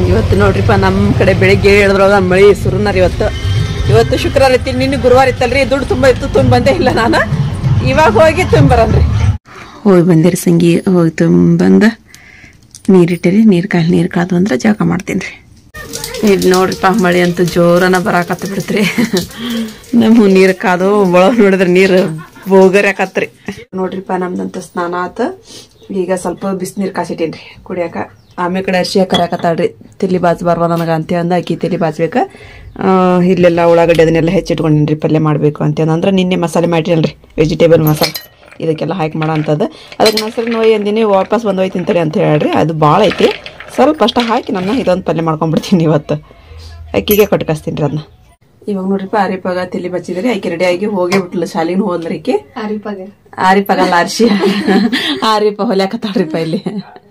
ಇವತ್ತು ನೋಡ್ರಿಪ್ಪ ನಮ್ಮ ಕಡೆ ಬೆಳಿಗ್ಗೆ ಹೇಳಿದ್ರೊಳಗ ಮಳಿ ಸುರುನಾರ ಇವತ್ತು ಇವತ್ತು ಶುಕ್ರವಾರ ಇತ್ತು ನಿನ್ನೆ ಗುರುವಾರ ಇತ್ತಲ್ರಿ ದುಡ್ಡು ತುಂಬ ಇತ್ತು ತುಂಬ ಬಂದೇ ಇಲ್ಲ ನಾನು ಇವಾಗ ಹೋಗಿ ತುಂಬರನ್ರಿ ಹೋಗಿ ಬಂದಿರಿ ಸಂಗಿ ಹೋಗಿ ತುಂಬಂದ ನೀರಿಟ್ಟಿರಿ ನೀರು ಕಾಯಿ ನೀರು ಕಾದು ಅಂದ್ರೆ ಜಳಕ ಮಾಡ್ತೀನಿ ರೀ ಇಲ್ಲಿ ನೋಡ್ರಿಪ್ಪ ಮಳೆ ಅಂತೂ ಜೋರನ ಬರಾಕತ್ತ ಬಿಡ್ತ್ರಿ ನಮ್ಮ ನೀರು ಕಾದು ಒಳಗೆ ನೋಡಿದ್ರೆ ನೀರು ಬೋಗರ್ಯಾಕತ್ರಿ ನೋಡ್ರಿಪ್ಪ ನಮ್ದಂತ ಸ್ನಾನ ಆತ ಈಗ ಸ್ವಲ್ಪ ಬಿಸಿನೀರು ಕಾಸಿಟ್ಟೇನ್ರಿ ಕುಡಿಯಾಕ ಆಮೇಲೆ ಕಡೆ ಅರ್ಶಿ ಕರಾಕತ್ತಾಳ್ರಿ ತಲಿ ಬಾಚ್ಬಾರ್ವ ನನಗೆ ಅಂತ ಅಂದ ಅಕ್ಕಿ ತಲಿ ಬಾಚ್ಬೇಕ ಆ, ಇಲ್ಲೆಲ್ಲ ಉಳ್ಳಾಗಡ್ಡಿ ಅದನ್ನೆಲ್ಲ ಹೆಚ್ಚಿಟ್ಕೊಂಡಿನ್ರಿ ಪಲ್ಯ ಮಾಡಬೇಕು ಅಂತ ಅಂದ್ರೆ ನಿನ್ನೆ ಮಸಾಲೆ ಮಾಡಿರಲ್ರಿ ವೆಜಿಟೇಬಲ್ ಮಸಾಲೆ ಇದಕ್ಕೆಲ್ಲ ಹಾಕಿ ಮಾಡೋ ಅಂಥದ್ದು ಅದಕ್ಕೆ ನಾನು ಸರಿ ನೋಯ್ ಅಂದಿನಿ ವಾಪಸ್ ಬಂದು ಹೋಯ್ತು ತಿಂತಾರೆ ಅಂತ ಹೇಳ್ರಿ ಅದು ಭಾಳ ಐತಿ ಸ್ವಲ್ಪ ಅಷ್ಟ ಹಾಕಿ ನಾನು ಇದೊಂದು ಪಲ್ಯ ಮಾಡ್ಕೊಂಡ್ಬಿಡ್ತೀನಿ ಇವತ್ತು ಅಕ್ಕಿಗೆ ಕೊಟ್ಕಸ್ತೀನಿ ರೀ ಅದನ್ನ ಇವಾಗ ನೋಡ್ರಿಪ್ಪ ಆರಿಪಾಗ ತಲಿ ಬಚ್ಚಿದ್ರಿ ಆಕೆ ರೆಡಿ ಆಗಿ ಹೋಗೇ ಬಿಟ್ಲು ಶಾಲಿಗೆ ಹೋದ್ರಿ ಆಕಿ ಆರಿಪಾಗ ಆರಿಪಾಗಲ್ಲ ಅರ್ಶಿ ಆರಿಪ ಹೊಲ್ಯಾಕತ್ತಾಳ್ರಿಪ್ಪ ಇಲ್ಲಿ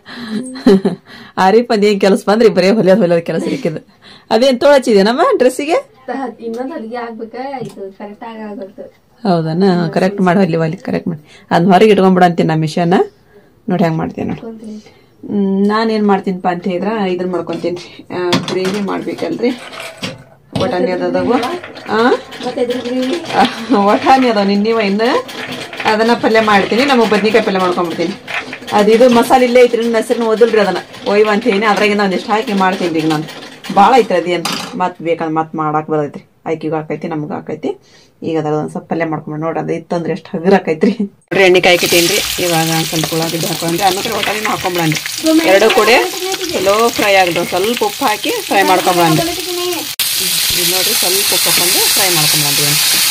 ಆರಿಪ ಏನ್ ಕೆಲಸ ಬಂದ್ರಿ ಬರೀ ಹೊಲಿಯೋದ್ ಹೊಲಿಯೋದ್ ಕೆಲಸ ಇಕ್ಕಿದ್ ಅದೇನ್ ತೊಳಚಿದೇನಮ್ಮ ಡ್ರೆಸ್ಸಿಗೆ ಇನ್ನೊಂದ್ ಹೊಲಿಗೆ ಆಗ್ಬೇಕ ಇದು ಕರೆಕ್ಟ್ ಆಗ ಆಗುತ್ತೆ ಹೌದನ ಕರೆಕ್ಟ್ ಮಾಡಿ ಹೊಲಿ ಹೊಲಿ ಕರೆಕ್ಟ್ ಮಾಡಿ ಅದ್ನ ಹೊರಗೆ ಇಟ್ಕೊಂಡ್ಬಿಡ ಅಂತೀನಿ ನಾ ಮಿಷನ್ ನೋಡಿ ಹೆಂಗ್ ಮಾಡ್ತೀನಿ ನೋಡಿ ಹ್ಮ್, ನಾನೇನ್ ಮಾಡ್ತೀನಿಪ್ಪ ಅಂತ ಹೇಳಿದ್ರ ಇದನ್ನ ಮಾಡ್ಕೊಂತೀನಿ ಗ್ರೇವಿ ಮಾಡ್ಬೇಕಲ್ರಿ ಒಟಾಣಿ ಅದಾವು ಆ ಮತ್ತೆ ಇದ್ರ ಗ್ರೇವಿ ಒಟಾಣಿ ಅದಾವ ನಿನ್ನಿವ ಇನ್ನು ಅದನ್ನ ಪಲ್ಯ ಮಾಡ್ತೀನಿ ನಮಗೆ ಬದ್ನಿಕಾಯಿ ಪಲ್ಯ ಮಾಡ್ಕೊಂಡ್ಬಿಡ್ತೀನಿ ಅದು ಇದು ಮಸಾಲೆ ಇಲ್ಲೇ ಐತ್ರಿ ನನ್ನ ಹೆಸರು ಓದಲ್ರಿ ಅದನ್ನ ಒಯ್ವ ಅಂತ ಹೇಳಿ ಅದ್ರಾಗಿಂದ ಒಂದಿಷ್ಟು ಹಾಕಿ ಮಾಡ್ತೀನಿ ಈಗ ನಾನು ಭಾಳ ಐತ್ರಿ ಅದೇನು ಮತ್ತೆ ಬೇಕಂದ್ರೆ ಮತ್ತೆ ಮಾಡಾಕ್ ಬರ್ತೈತ್ರಿ ಆಕಿಗೂ ಹಾಕೈತಿ ನಮಗೂ ಹಾಕೈತಿ ಈಗ ಅದಾಗ ಒಂದ್ ಸ್ವಲ್ಪ ಪಲ್ಯ ಮಾಡ್ಕೊಂಡ್ ನೋಡ್ರಿ ಅದು ಇತ್ತಂದ್ರೆ ಎಷ್ಟು ಹಗರ್ ಹಾಕೈತ್ರಿ ನೋಡ್ರಿ ಎಣ್ಣೆ ಕಾಯ್ಕಿಟ್ಟೇನ್ರಿ ಇವಾಗ ಒಂದ್ ಸ್ವಲ್ಪ ಉಳ್ಳಾಗಡ್ಡಿ ಹಾಕೊಂಡ್ರಿ ಆಮೇಲೆ ಒಟಾಣಿನ ಹಾಕೊಂಬಿಡಂರಿ ಎರಡು ಕೂಡ ಚಲೋ ಫ್ರೈ ಆಗದು ಸ್ವಲ್ಪ ಉಪ್ಪು ಹಾಕಿ ಫ್ರೈ ಮಾಡ್ಕೊಂಬಿಡಂರಿ ಇದು ನೋಡ್ರಿ ಸ್ವಲ್ಪ ಉಪ್ಪು ಹಾಕೊಂಡು ಫ್ರೈ ಮಾಡ್ಕೊಂಬಿಡಂರಿ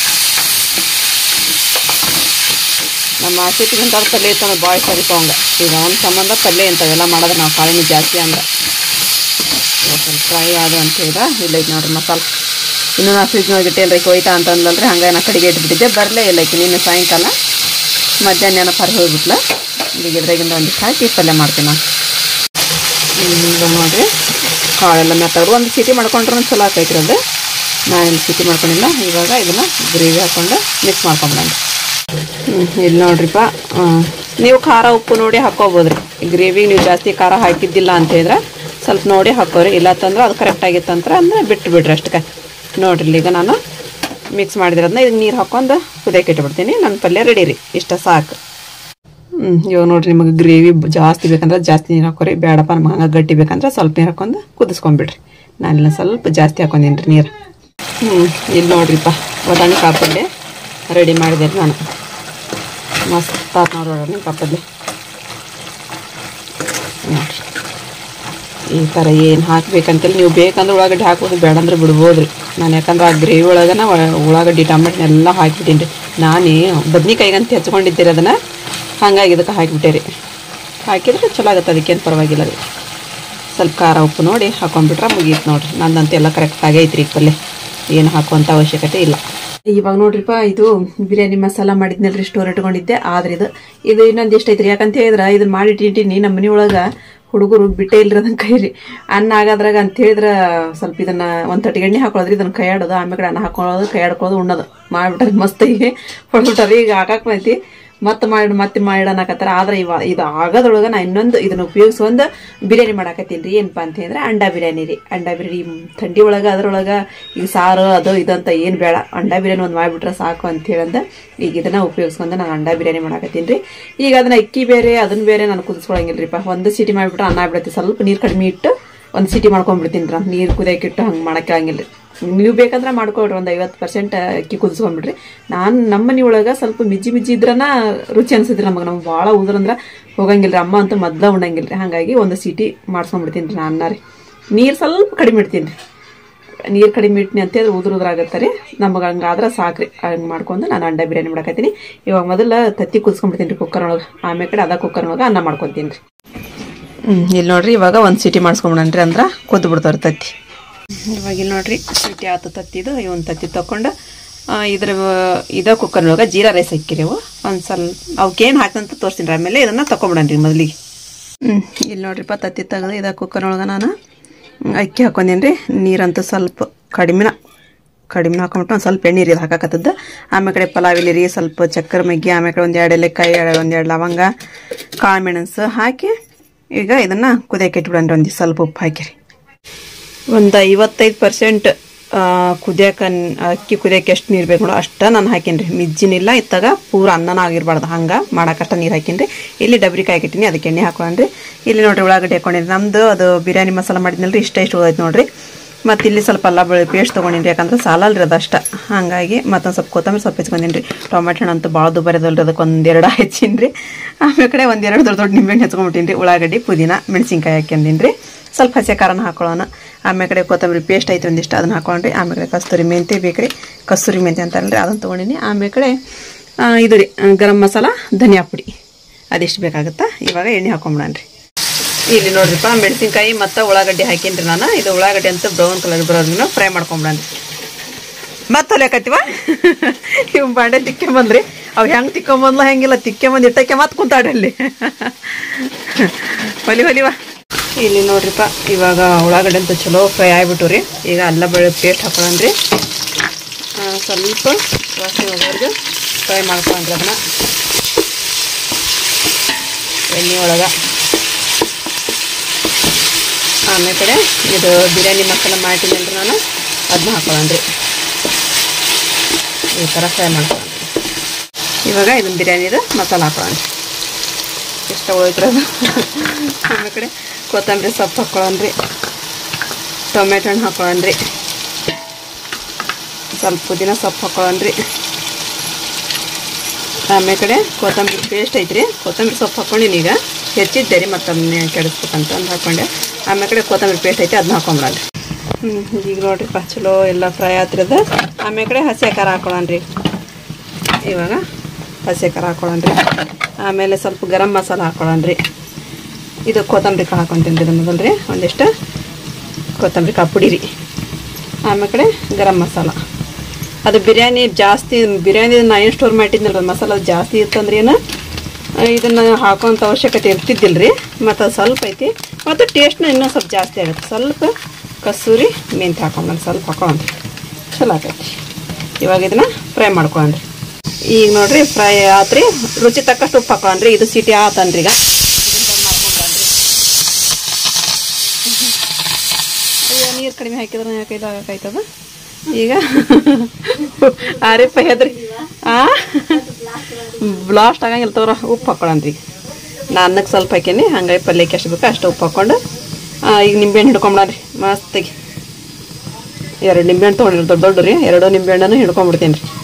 ನಮ್ಮ ಆಸೆತಿಗಂತ ಪಲ್ಯ ಇತ್ತು ಅಂದ್ರೆ ಭಾಳ ಇಷ್ಟ ಅವಂಗ ಈಗ ಅವ್ನ ಸಂಬಂಧ ಪಲ್ಯ ಇಂಥವೆಲ್ಲ ಮಾಡೋದ್ರೆ ನಾವು ಕಾಳಿನ ಜಾಸ್ತಿ ಅಂದ ಇವಾಗ ಸ್ವಲ್ಪ ಫ್ರೈ ಆದು ಅಂತ ಹೇಳಿದ ಇಲ್ಲ ಐತೆ ನೋಡ್ರಿ ಮಸಾಲೆ ಇನ್ನೂ ನಾ ಫ್ರಿಜ್ನೊಳಗೆ ಇಟ್ಟೇನ್ರಿ ಹೋಯ್ತಾ ಅಂತ ಅಂದಲ್ರಿ ಹಂಗಾಗಿ ನಾ ಕಡೆಗೆ ಇಟ್ಬಿಟ್ಟಿದ್ದೆ ಬರಲೇ ಇಲ್ಲ ಐತಿ ನಿನ್ನೆ ಸಾಯಂಕಾಲ ಮಧ್ಯಾಹ್ನ ಏನೋ ಪರಿ ಹೋಗ್ಬಿಟ್ಲ ಈಗ ಇದ್ರಾಗಿಂದ ಒಂದಿಷ್ಟು ಹಾಕಿ ಪಲ್ಯ ಮಾಡ್ತೀನಿ ನಾನು ಈಗ ನೋಡ್ರಿ ಕಾಳೆಲ್ಲ ಮೆತ್ತವ್ರು ಒಂದು ಸಿಟಿ ಮಾಡ್ಕೊಂಡ್ರೆ ಚಲೋ ಆಕೈತ್ರಿ ಅದು ನಾನು ಸಿಟಿ ಮಾಡ್ಕೊಂಡಿಲ್ಲ ಇವಾಗ ಇದನ್ನ ಗ್ರೇವಿ ಹಾಕೊಂಡು ಮಿಕ್ಸ್ ಮಾಡ್ಕೊಂಬಿಡೋಣ ಇಲ್ಲಿ ನೋಡ್ರಿಪ್ಪ ಆ, ನೀವು ಖಾರ ಉಪ್ಪು ನೋಡಿ ಹಾಕೋಬೋದ್ರಿ ಗ್ರೇವಿಗೆ ನೀವು ಜಾಸ್ತಿ ಖಾರ ಹಾಕಿದ್ದಿಲ್ಲ ಅಂತ ಹೇಳಿದ್ರೆ ಸ್ವಲ್ಪ ನೋಡಿ ಹಾಕೋರಿ ಇಲ್ಲ ತಂದ್ರೆ ಅದು ಕರೆಕ್ಟ್ ಆಗಿತ್ತಂದ್ರೆ ಅಂದ್ರೆ ಬಿಟ್ಟು ಬಿಡ್ರಿ ಅಷ್ಟಕ್ಕೆ ನೋಡ್ರಿ ಇಲ್ಲಿ ಈಗ ನಾನು ಮಿಕ್ಸ್ ಮಾಡಿದ್ರದನ್ನ ಇದಕ್ಕೆ ನೀರು ಹಾಕೊಂಡು ಕುದಿಯಕ್ಕೆ ಇಟ್ಬಿಡ್ತೀನಿ ನನ್ನ ಪಲ್ಯ ರೆಡಿ ರೀ ಇಷ್ಟ ಸಾಕು ಹ್ಞೂ ಇವಾಗ ನೋಡ್ರಿ ನಿಮಗೆ ಗ್ರೇವಿ ಜಾಸ್ತಿ ಬೇಕಂದ್ರೆ ಜಾಸ್ತಿ ನೀರು ಹಾಕೋರಿ ಬೇಡಪ್ಪ ನಮ್ಗೆ ಹಂಗೆ ಗಟ್ಟಿ ಬೇಕಂದ್ರೆ ಸ್ವಲ್ಪ ನೀರು ಹಾಕೊಂಡು ಕುದಿಸ್ಕೊಂಡ್ಬಿಡ್ರಿ ನಾನಿಲ್ಲ ಸ್ವಲ್ಪ ಜಾಸ್ತಿ ಹಾಕೊಂಡೀನಿ ರೀ ನೀರು ಹ್ಞೂ ಇಲ್ಲಿ ನೋಡ್ರಿಪ್ಪ ಒದಾಣಿ ಕಾಪಲ್ಲೆ ರೆಡಿ ಮಾಡಿದೆ ನಾನು ಮಸ್ತ್ ಆತ್ ನೋಡ್ರಿ ಒಡಾಣಿ ಕಾಪಲ್ಲೆ ನೋಡ್ರಿ ಈ ಥರ ಏನು ಹಾಕ್ಬೇಕಂತೇಳಿ ನೀವು ಬೇಕಂದ್ರೆ ಉಳ್ಳಾಗಡ್ಡಿ ಹಾಕೋದು ಬೇಡ ಅಂದ್ರೆ ಬಿಡ್ಬೋದು ರೀ ನಾನು ಯಾಕಂದ್ರೆ ಆ ಗ್ರೇವಿ ಒಳಗನ ಒ- ಉಳ್ಳಾಗಡ್ಡಿ ಟಮಾಟಿನೆಲ್ಲ ಹಾಕಿಬಿಟ್ಟೀನಿ ರೀ ನಾನೇ ಬದ್ನಿಕಾಯಿಗಂತ ಹೆಚ್ಕೊಂಡಿದ್ದೀರಿ ಅದನ್ನು ಹಾಗಾಗಿ ಇದಕ್ಕೆ ಹಾಕಿಬಿಟ್ಟೆ ರೀ ಹಾಕಿದ್ರೆ ಚಲೋ ಆಗುತ್ತೆ ಅದಕ್ಕೇನು ಪರವಾಗಿಲ್ಲ ರೀ ಸ್ವಲ್ಪ ಖಾರ ಉಪ್ಪು ನೋಡಿ ಹಾಕೊಂಡ್ಬಿಟ್ರೆ ಮುಗೀತು ನೋಡ್ರಿ ನಂದಂತೂ ಎಲ್ಲ ಕರೆಕ್ಟ್ ಆಗೈತ್ರಿ ಈ ಪಲ್ಯ ಏನು ಹಾಕುವಂಥ ಅವಶ್ಯಕತೆ ಇಲ್ಲ ಇವಾಗ ನೋಡ್ರಿಪ್ಪ ಇದು ಬಿರಿಯಾನಿ ಮಸಾಲ ಮಾಡಿದ್ನಲ್ರಿ ಸ್ಟೋರ್ ಇಟ್ಕೊಂಡಿದ್ದೆ ಆದ್ರೆ ಇದು ಇದು ಇನ್ನೊಂದು ಎಷ್ಟು ಐತ್ರಿ ಯಾಕಂತ ಹೇಳಿದ್ರೆ ಇದನ್ನ ಮಾಡಿ ಇಟ್ಟಿನಿ ನಮ್ಮ ಮನೆಯೊಳಗ ಹುಡುಗರು ಬಿಟ್ಟೇ ಇಲ್ರಿ ಅದನ್ನ ಕೈರಿ ಅನ್ನ ಆಗೋದ್ರಾಗ ಅಂತ ಹೇಳಿದ್ರ ಸ್ವಲ್ಪ ಇದನ್ನ ಒಂದ್ ತಟ್ಟಿ ಎಣ್ಣೆ ಹಾಕೊಳ್ಳೋದ್ರಿ ಇದನ್ನ ಕೈ ಆಡೋದು ಆಮೇಲೆ ಕಡೆ ಅನ್ನ ಹಾಕೊಳ್ಳೋದು ಕೈ ಆಡ್ಕೊಳ್ಳೋದು ಉಣ್ಣೋದು ಮಾಡ್ಬಿಟ್ಟಾರೆ ಮಸ್ತಾಗಿ ಹೊಡ್ಬಿಟ್ಟಾರೆ ಈಗ ಹಾಕಾಕ್ ಬಂತಿ ಮತ್ತೆ ಮಾಡಿ ಮತ್ತೆ ಮಾಡಿಡನಕತ್ತಾರ ಆದ್ರೆ ಇವ ಇದು ಆಗೋದ್ರೊಳಗ ನಾ ಇನ್ನೊಂದು ಇದನ್ನ ಉಪಯೋಗಿಸ್ಕೊಂಡ್ ಬಿರಿಯಾನಿ ಮಾಡಾಕತ್ತೀನಿ ರೀ ಏನಪ್ಪಾ ಅಂತ ಹೇಳಿದ್ರೆ ಅಂಡ ಬಿರಿಯಾನಿ ರೀ ಅಂಡ ಬಿರಿಯಾನಿ ಥಂಡಿ ಒಳಗ ಅದ್ರೊಳಗ ಈಗ ಸಾರು ಅದು ಇದಂತ ಏನ್ ಬೇಡ ಅಂಡ ಬಿರಿಯಾನಿ ಒಂದ್ ಮಾಡ್ಬಿಟ್ರೆ ಸಾಕು ಅಂತ ಹೇಳಂದ ಈಗ ಇದನ್ನ ಉಪಯೋಗಿಸ್ಕೊಂಡ್ ನಾನು ಅಂಡ ಬಿರಿಯಾನಿ ಮಾಡಾಕತ್ತೀನಿ ರೀ ಈಗ ಅದನ್ನ ಅಕ್ಕಿ ಬೇರೆ ಅದನ್ನ ಬೇರೆ ನಾನು ಕುದಿಸ್ಕೊಳಂಗಿಲ್ರಿಪ್ಪ ಒಂದು ಸಿಟಿ ಮಾಡಿಬಿಟ್ರೆ ಅನ್ನ ಆಗ್ಬಿಡತ್ತೆ ಸ್ವಲ್ಪ ನೀರ್ ಕಡಿಮೆ ಇಟ್ಟು ಒಂದು ಸಿಟಿ ಮಾಡ್ಕೊಂಡ್ಬಿಡ್ತೀನಿ ರೀ ನೀರು ಕುದಿಯಕ್ಕೆ ಹಂಗೆ ಮಾಡಕ್ಕೆ ಹಂಗಿಲ್ಲ ನೀವು ಬೇಕಂದ್ರೆ ಮಾಡ್ಕೊಳ್ರಿ ಒಂದು ಐವತ್ತು ಪರ್ಸೆಂಟ್ ಅಕ್ಕಿ ಕುದಿಸ್ಕೊಂಡ್ಬಿಡ್ರಿ ನಾನು ನಮ್ಮ ಮನೆ ಒಳಗೆ ಸ್ವಲ್ಪ ಮಿಜ್ಜಿ ಮಿಜ್ಜಿ ಇದ್ರನ ರುಚಿ ಅನ್ಸಿದ್ರಿ ನಮಗೆ ನಮ್ಗೆ ಭಾಳ ಉದ್ರಂದ್ರೆ ಹೋಗಂಗಿಲ್ಲ ಅಮ್ಮ ಅಂತೂ ಮೊದ್ಲ ಉಣ್ಣಂಗಿಲ್ಲ ರೀ ಹಾಗಾಗಿ ಒಂದು ಸಿಟಿ ಮಾಡ್ಸ್ಕೊಂಡ್ಬಿಡ್ತೀನಿ ರೀ ನಾನು ರೀ ನೀರು ಸ್ವಲ್ಪ ಕಡಿಮೆ ಇಡ್ತೀನಿ ರೀ ನೀರು ಕಡಿಮೆ ಇಟ್ಟಿನಿ ಅಂತ ಹೇಳಿದ್ರೆ ಉದುರು ಉದುರಾಗತ್ತೆ ರೀ ನಮಗೆ ಹಂಗಾದ್ರೆ ಸಾಕ್ರಿ ಹಂಗೆ ಮಾಡ್ಕೊಂಡು ನಾನು ಅಂಡ ಬಿರಿಯಾನಿ ಮಾಡಕತ್ತೀನಿ ಇವಾಗ ಮೊದಲ ತತ್ತಿ ಕುದಿಸ್ಕೊಂಡ್ಬಿಡ್ತೀನಿ ರೀ ಕುಕ್ಕರ್ ಒಳಗೆ ಆಮೇಲೆ ಕಡೆ ಅದ ಕುಕ್ಕರ್ ಒಳಗೆ ಅನ್ನ ಮಾಡ್ಕೊತೀನಿ ರೀ ಹ್ಞೂ ಇಲ್ಲಿ ನೋಡ್ರಿ ಇವಾಗ ಒಂದು ಸಿಟಿ ಮಾಡಿಸ್ಕೊಂಬಿಡನ್ರಿ ಅಂದ್ರೆ ಕುದ್ದು ಬಿಡ್ತಾವ್ರಿ ತತ್ತಿ ಇವಾಗ ಇಲ್ಲಿ ನೋಡ್ರಿ ಸಿಟಿ ಆತು ತತ್ತಿದು ಈ ಒಂದು ತತ್ತಿ ತಕೊಂಡು ಆ, ಇದ್ರ ಇದ ಕುಕ್ಕರ್ನೊಳಗೆ ಜೀರಾ ರೈಸ್ ಹಾಕಿರಿ ಅವು ಒಂದು ಸ್ವಲ್ಪ ಅವಕ್ಕೇನು ಹಾಕಂತ ತೋರಿಸ್ತೀನಿ ರೀ ಆಮೇಲೆ ಇದನ್ನ ತಕೊಂಬಿಡನ್ರಿ ಮೊದಲಿಗೆ ಹ್ಞೂ ಇಲ್ಲಿ ನೋಡ್ರಿಪ್ಪ ತತ್ತಿ ತೆಗೆದು ಇದ ಕುಕ್ಕರ್ನೊಳಗೆ ನಾನು ಹ್ಮ್, ಅಕ್ಕಿ ಹಾಕೊಂಡೇನಿ ರೀ ನೀರಂತೂ ಸ್ವಲ್ಪ ಕಡಿಮೆನ ಕಡಿಮೆ ಹಾಕೊಂಬಿಟ್ಟು ಒಂದು ಸ್ವಲ್ಪ ಎಣ್ಣೆ ನೀರು ಹಾಕಾಕತ್ತದ ಆಮೇಲೆ ಕಡೆ ಪಲಾವ್ ಎಲೆ ರೀ ಸ್ವಲ್ಪ ಚಕ್ಕರೆ ಮಗ್ಗಿ ಆಮೇಲೆ ಕಡೆ ಒಂದು ಎರಡು ಎಲೆಕಾಯಿ ಒಂದು ಎರಡು ಲವಂಗ ಕಾಳು ಮೆಣಸು ಹಾಕಿ ಈಗ ಇದನ್ನ ಕುದಿಯಕ್ಕೆ ಇಟ್ಬಿಡನ್ರಿ ಒಂದು ಸ್ವಲ್ಪ ಉಪ್ಪು ಹಾಕಿರಿ ಒಂದು ಐವತ್ತೈದು ಪರ್ಸೆಂಟ್ ಕುದಿಯಕ ಅಕ್ಕಿ ಕುದಿಯಕ್ಕೆ ಎಷ್ಟು ನೀರು ಬೇಕು ನೋಡು ಅಷ್ಟ ನಾನು ಹಾಕೀನಿ ಮಿಜ್ಜಿನಿಲ್ಲ ಇತ್ತಾಗ ಪೂರ ಅನ್ನನ ಆಗಿರ್ಬಾರ್ದು ಹಂಗೆ ಮಾಡಕ್ಕಷ್ಟ ನೀರು ಹಾಕೀನಿ ಇಲ್ಲಿ ಡಬ್ರಿ ಕಾಯ್ಕಿಟ್ಟಿನಿ ಅದಕ್ಕೆ ಎಣ್ಣೆ ಹಾಕೊಂಡ್ರಿ ಇಲ್ಲಿ ನೋಡ್ರಿ ಉಳ್ಳಾಗಡ್ಡಿ ಹಾಕೊಂಡಿರಿ ನಮ್ದು ಅದು ಬಿರಿಯಾನಿ ಮಸಾಲ ಮಾಡಿದ್ನಲ್ರಿ ಇಷ್ಟ ಇಷ್ಟು ಉಳಿದೈತೆ ನೋಡ್ರಿ ಮತ್ತು ಇಲ್ಲಿ ಸ್ವಲ್ಪ ಅಲ್ಲ ಬೆಳ್ಳಿ ಪೇಸ್ಟ್ ತೊಗೊಂಡಿನಿ ಯಾಕಂದ್ರೆ ಸಾಲಲ್ರಿ ಅದಷ್ಟ ಹಾಗಾಗಿ ಮತ್ತೊಂದು ಸ್ವಲ್ಪ ಕೊತ್ತಂಬರಿ ಸ್ವಲ್ಪ ಹೆಚ್ಕೊಂಡಿನಿ ರೀ ಟೊಮೆಟೊ ಹಣ್ಣು ಅಂತೂ ಭಾಳ ದುಬಾರಿದಲ್ರಿ ಅದಕ್ಕೆ ಒಂದೆರಡು ಹೆಚ್ಚಿನಿ ರೀ ಆಮೇಲೆ ಕಡೆ ಒಂದೆರಡು ದೊಡ್ಡ ದೊಡ್ಡ ನಿಂಬೆಹಣ್ಣು ಹೆಚ್ಕೊಂಡ್ಬಿಟ್ಟಿನಿ ರೀ ಉಳ್ಳಾಗಡ್ಡಿ ಪುದೀನ ಮೆಣಸಿನ್ಕಾಯಿ ಹಾಕ್ಯಂದಿನಿ ರೀ ಸ್ವಲ್ಪ ಹಸಿ ಖಾರನ ಹಾಕೊಳ್ಳೋಣ ಆಮೇಲೆ ಕಡೆ ಕೊತ್ತಂಬರಿ ಪೇಸ್ಟ್ ಐತೆ ಒಂದಿಷ್ಟು ಅದನ್ನ ಹಾಕೊಂಡ್ರಿ ಆಮೇಲೆ ಕಡೆ ಕಸ್ತೂರಿ ಮೆಂತೆ ಬೇಕ್ರಿ ಕಸ್ತೂರಿ ಮೆಂತೆ ಅಂತಾರಲ್ರಿ ಅದನ್ನು ತೊಗೊಂಡಿನಿ ಆಮೇಲೆ ಕಡೆ ಆ, ಇದು ರೀ ಆ, ಗರಂ ಮಸಾಲ ಧನಿಯಾ ಪುಡಿ ಅದಿಷ್ಟು ಬೇಕಾಗುತ್ತಾ ಇವಾಗ ಎಣ್ಣೆ ಹಾಕೊಂಬಿಡಣ್ರಿ ಇಲ್ಲಿ ನೋಡ್ರಿಪ್ಪ ಮೆಣಸಿನ್ಕಾಯಿ ಮತ್ತು ಉಳ್ಳಾಗಡ್ಡಿ ಹಾಕೀನಿ ನಾನು ಇದು ಉಳ್ಳಾಗಡ್ಡಿ ಅಂತ ಬ್ರೌನ್ ಕಲರ್ ಬರೋದನ್ನ ಫ್ರೈ ಮಾಡ್ಕೊಂಬಿಡಣ್ರಿ ಮತ್ತೆ ಹೊಲಿಯಕತ್ತೀವ ಇವ್ ಬಾಂಡೆ ತಿಕ್ಕೊಂಬಂದ್ರಿ ಅವ್ ಹೆಂಗೆ ತಿಕ್ಕೊಂಬಂದ್ಲ ಹೆಂಗಿಲ್ಲ ತಿಕ್ಕೊಂಬಂದು ಇಟ್ಟಕ್ಕೆ ಮತ್ತೆ ಕುಂತಾಡಲ್ಲಿ ಹೊಲಿ ಹೊಲಿವ ಇಲ್ಲಿ ನೋಡ್ರಿಪ್ಪ ಇವಾಗ ಉಳ್ಳಾಗಡ್ಡೆ ಅಂತ ಚಲೋ ಫ್ರೈ ಆಗ್ಬಿಟ್ಟು ರೀ ಈಗ ಅಲ್ಲ ಬೆಳ್ಳುಳ್ಳಿ ಪೇಸ್ಟ್ ಹಾಕೊಳ್ಳೋಣ್ರಿ ಆ, ಸ್ವಲ್ಪ ವಾಸನೆ ಹೋಗೋರ್ಗೆ ಫ್ರೈ ಮಾಡ್ಕೊಂಡ್ರಿ ಅದನ್ನ ಎಣ್ಣೆ ಒಳಗೆ ಆಮೇಲೆ ಕಡೆ ಇದು ಬಿರಿಯಾನಿ ಮಸಾಲ ಮಾಡಿದ್ದೀನಲ್ರಿ ನಾನು ಅದನ್ನ ಹಾಕೊಳ್ಳೋಣ್ರಿ ಈ ಥರ ಫ್ರೈ ಮಾಡ್ಕೊಳ್ಳೋಣ ಇವಾಗ ಇದನ್ನ ಬಿರಿಯಾನಿದು ಮಸಾಲ ಹಾಕೊಳ್ಳೋಣ ಇಷ್ಟ ಉಳಿದ್ರೆ ಅದು ಆಮೇಲೆ ಕಡೆ ಕೊತ್ತಂಬರಿ ಸೊಪ್ಪು ಹಾಕೊಳ್ಳೋಣ್ರಿ ಟೊಮೆಟೊ ಹಣ್ಣು ಹಾಕೊಳ್ಳೋಣ್ರಿ ಸ್ವಲ್ಪ ಪುದೀನ ಸೊಪ್ಪು ಹಾಕೊಳ್ಳೋಣ್ರಿ ಆಮೇಲೆ ಕಡೆ ಕೊತ್ತಂಬರಿ ಪೇಸ್ಟ್ ಐತ್ರಿ ಕೊತ್ತಂಬರಿ ಸೊಪ್ಪು ಹಾಕೊಂಡಿನಿ ಈಗ ಹೆಚ್ಚಿದ್ದೆ ರೀ ಮತ್ತೊಮ್ಮೆ ಕೆಡಿಸ್ಬೇಕಂತ ಅಂದು ಹಾಕೊಂಡೆ ಆಮೇಲೆ ಕಡೆ ಕೊತ್ತಂಬರಿ ಪೇಸ್ಟ್ ಐತಿ ಅದನ್ನ ಹಾಕೊಂಬಿಡಣ್ರಿ ಹ್ಞೂ ಈಗ ನೋಡ್ರಿಪ್ಪ ಚಲೋ ಎಲ್ಲ ಫ್ರೈ ಆತ್ರದ ಆಮೇಲೆ ಕಡೆ ಹಸಿ ಖಾರ ಹಾಕೊಳ್ಳೋಣ್ರಿ ಇವಾಗ ಹಸಿ ಖಾರ ಹಾಕೊಳ್ಳೋಣ್ರಿ ಆಮೇಲೆ ಸ್ವಲ್ಪ ಗರಂ ಮಸಾಲ ಹಾಕೊಳ್ಳೋಣ್ರಿ ಇದು ಕೊತ್ತಂಬರಿ ಕಾಳು ಹಾಕೊಂತೀನಿ ರೀ ಮೊದಲು ಒಂದಿಷ್ಟು ಕೊತ್ತಂಬರಿ ಕಾಳು ಪುಡಿ ರೀ ಆಮೇಲೆ ಕಡೆ ಗರಂ ಮಸಾಲ ಅದು ಬಿರಿಯಾನಿ ಜಾಸ್ತಿ ಬಿರಿಯಾನಿ ನಾ ಏನು ಸ್ಟೋರ್ ಮಾಡಿದ್ನಲ್ಲ ಮಸಾಲ ಅದು ಜಾಸ್ತಿ ಇತ್ತಂದ್ರೆ ಏನು ಇದನ್ನು ಹಾಕೋಂಥ ಅವಶ್ಯಕತೆ ಇರ್ತಿದ್ದಿಲ್ಲ ರೀ ಮತ್ತು ಅದು ಸ್ವಲ್ಪ ಐತಿ ಮತ್ತು ಟೇಸ್ಟ್ನ ಇನ್ನೂ ಸ್ವಲ್ಪ ಜಾಸ್ತಿ ಆಗುತ್ತೆ ಸ್ವಲ್ಪ ಕಸೂರಿ ಮೆಂತ್ಯ ಹಾಕೊಂಡ್ರಿ ಸ್ವಲ್ಪ ಹಾಕೊಂಡ್ರಿ ಚಲೋ ಆಗೈತಿ ಇವಾಗ ಇದನ್ನ ಫ್ರೈ ಮಾಡ್ಕೊಂಡ್ರಿ ಈಗ ನೋಡ್ರಿ ಫ್ರೈ ಆತ್ರಿ ರುಚಿ ತಕ್ಕಷ್ಟು ಉಪ್ಪು ಹಾಕೊಂಡ್ರಿ ಇದು ಸಿಟಿ ಆತನ್ರಿ ಈಗ ಅಯ್ಯೋ ನೀರು ಕಡಿಮೆ ಹಾಕಿದ್ರೆ ಯಾಕೆ ಇದಾಗೈತದ ಈಗ ಆರಿಪ್ಪ ಹೆದ್ರಿ ಆ ಬ್ಲಾಸ್ಟ್ ಆಗಂಗಿಲ್ಲ ತಗೋರ ಉಪ್ಪು ಹಾಕೊಳ್ಳೋಣ್ರಿ ಈಗ ನಾ ಅನ್ನಕ್ಕೆ ಸ್ವಲ್ಪ ಹಾಕೀನಿ ಹಂಗಾಗಿ ಪಲ್ಯಕ್ಕೆ ಎಷ್ಟು ಬೇಕೋ ಅಷ್ಟು ಉಪ್ಪು ಹಾಕ್ಕೊಂಡು ಆ, ಈಗ ನಿಂಬೆಹಣ್ಣು ಹಿಡ್ಕೊಂಬಿಡ್ರಿ ಮಸ್ತಾಗಿ ಎರಡು ನಿಂಬೆಹಣ್ಣು ತೊಗೊಂಡಿರಿ ದೊಡ್ಡ ದೊಡ್ಡ ರೀ ಎರಡು ನಿಂಬೆಹಣ್ಣನ್ನು ಹಿಡ್ಕೊಂಡ್ಬಿಡ್ತೀನಿ ರೀ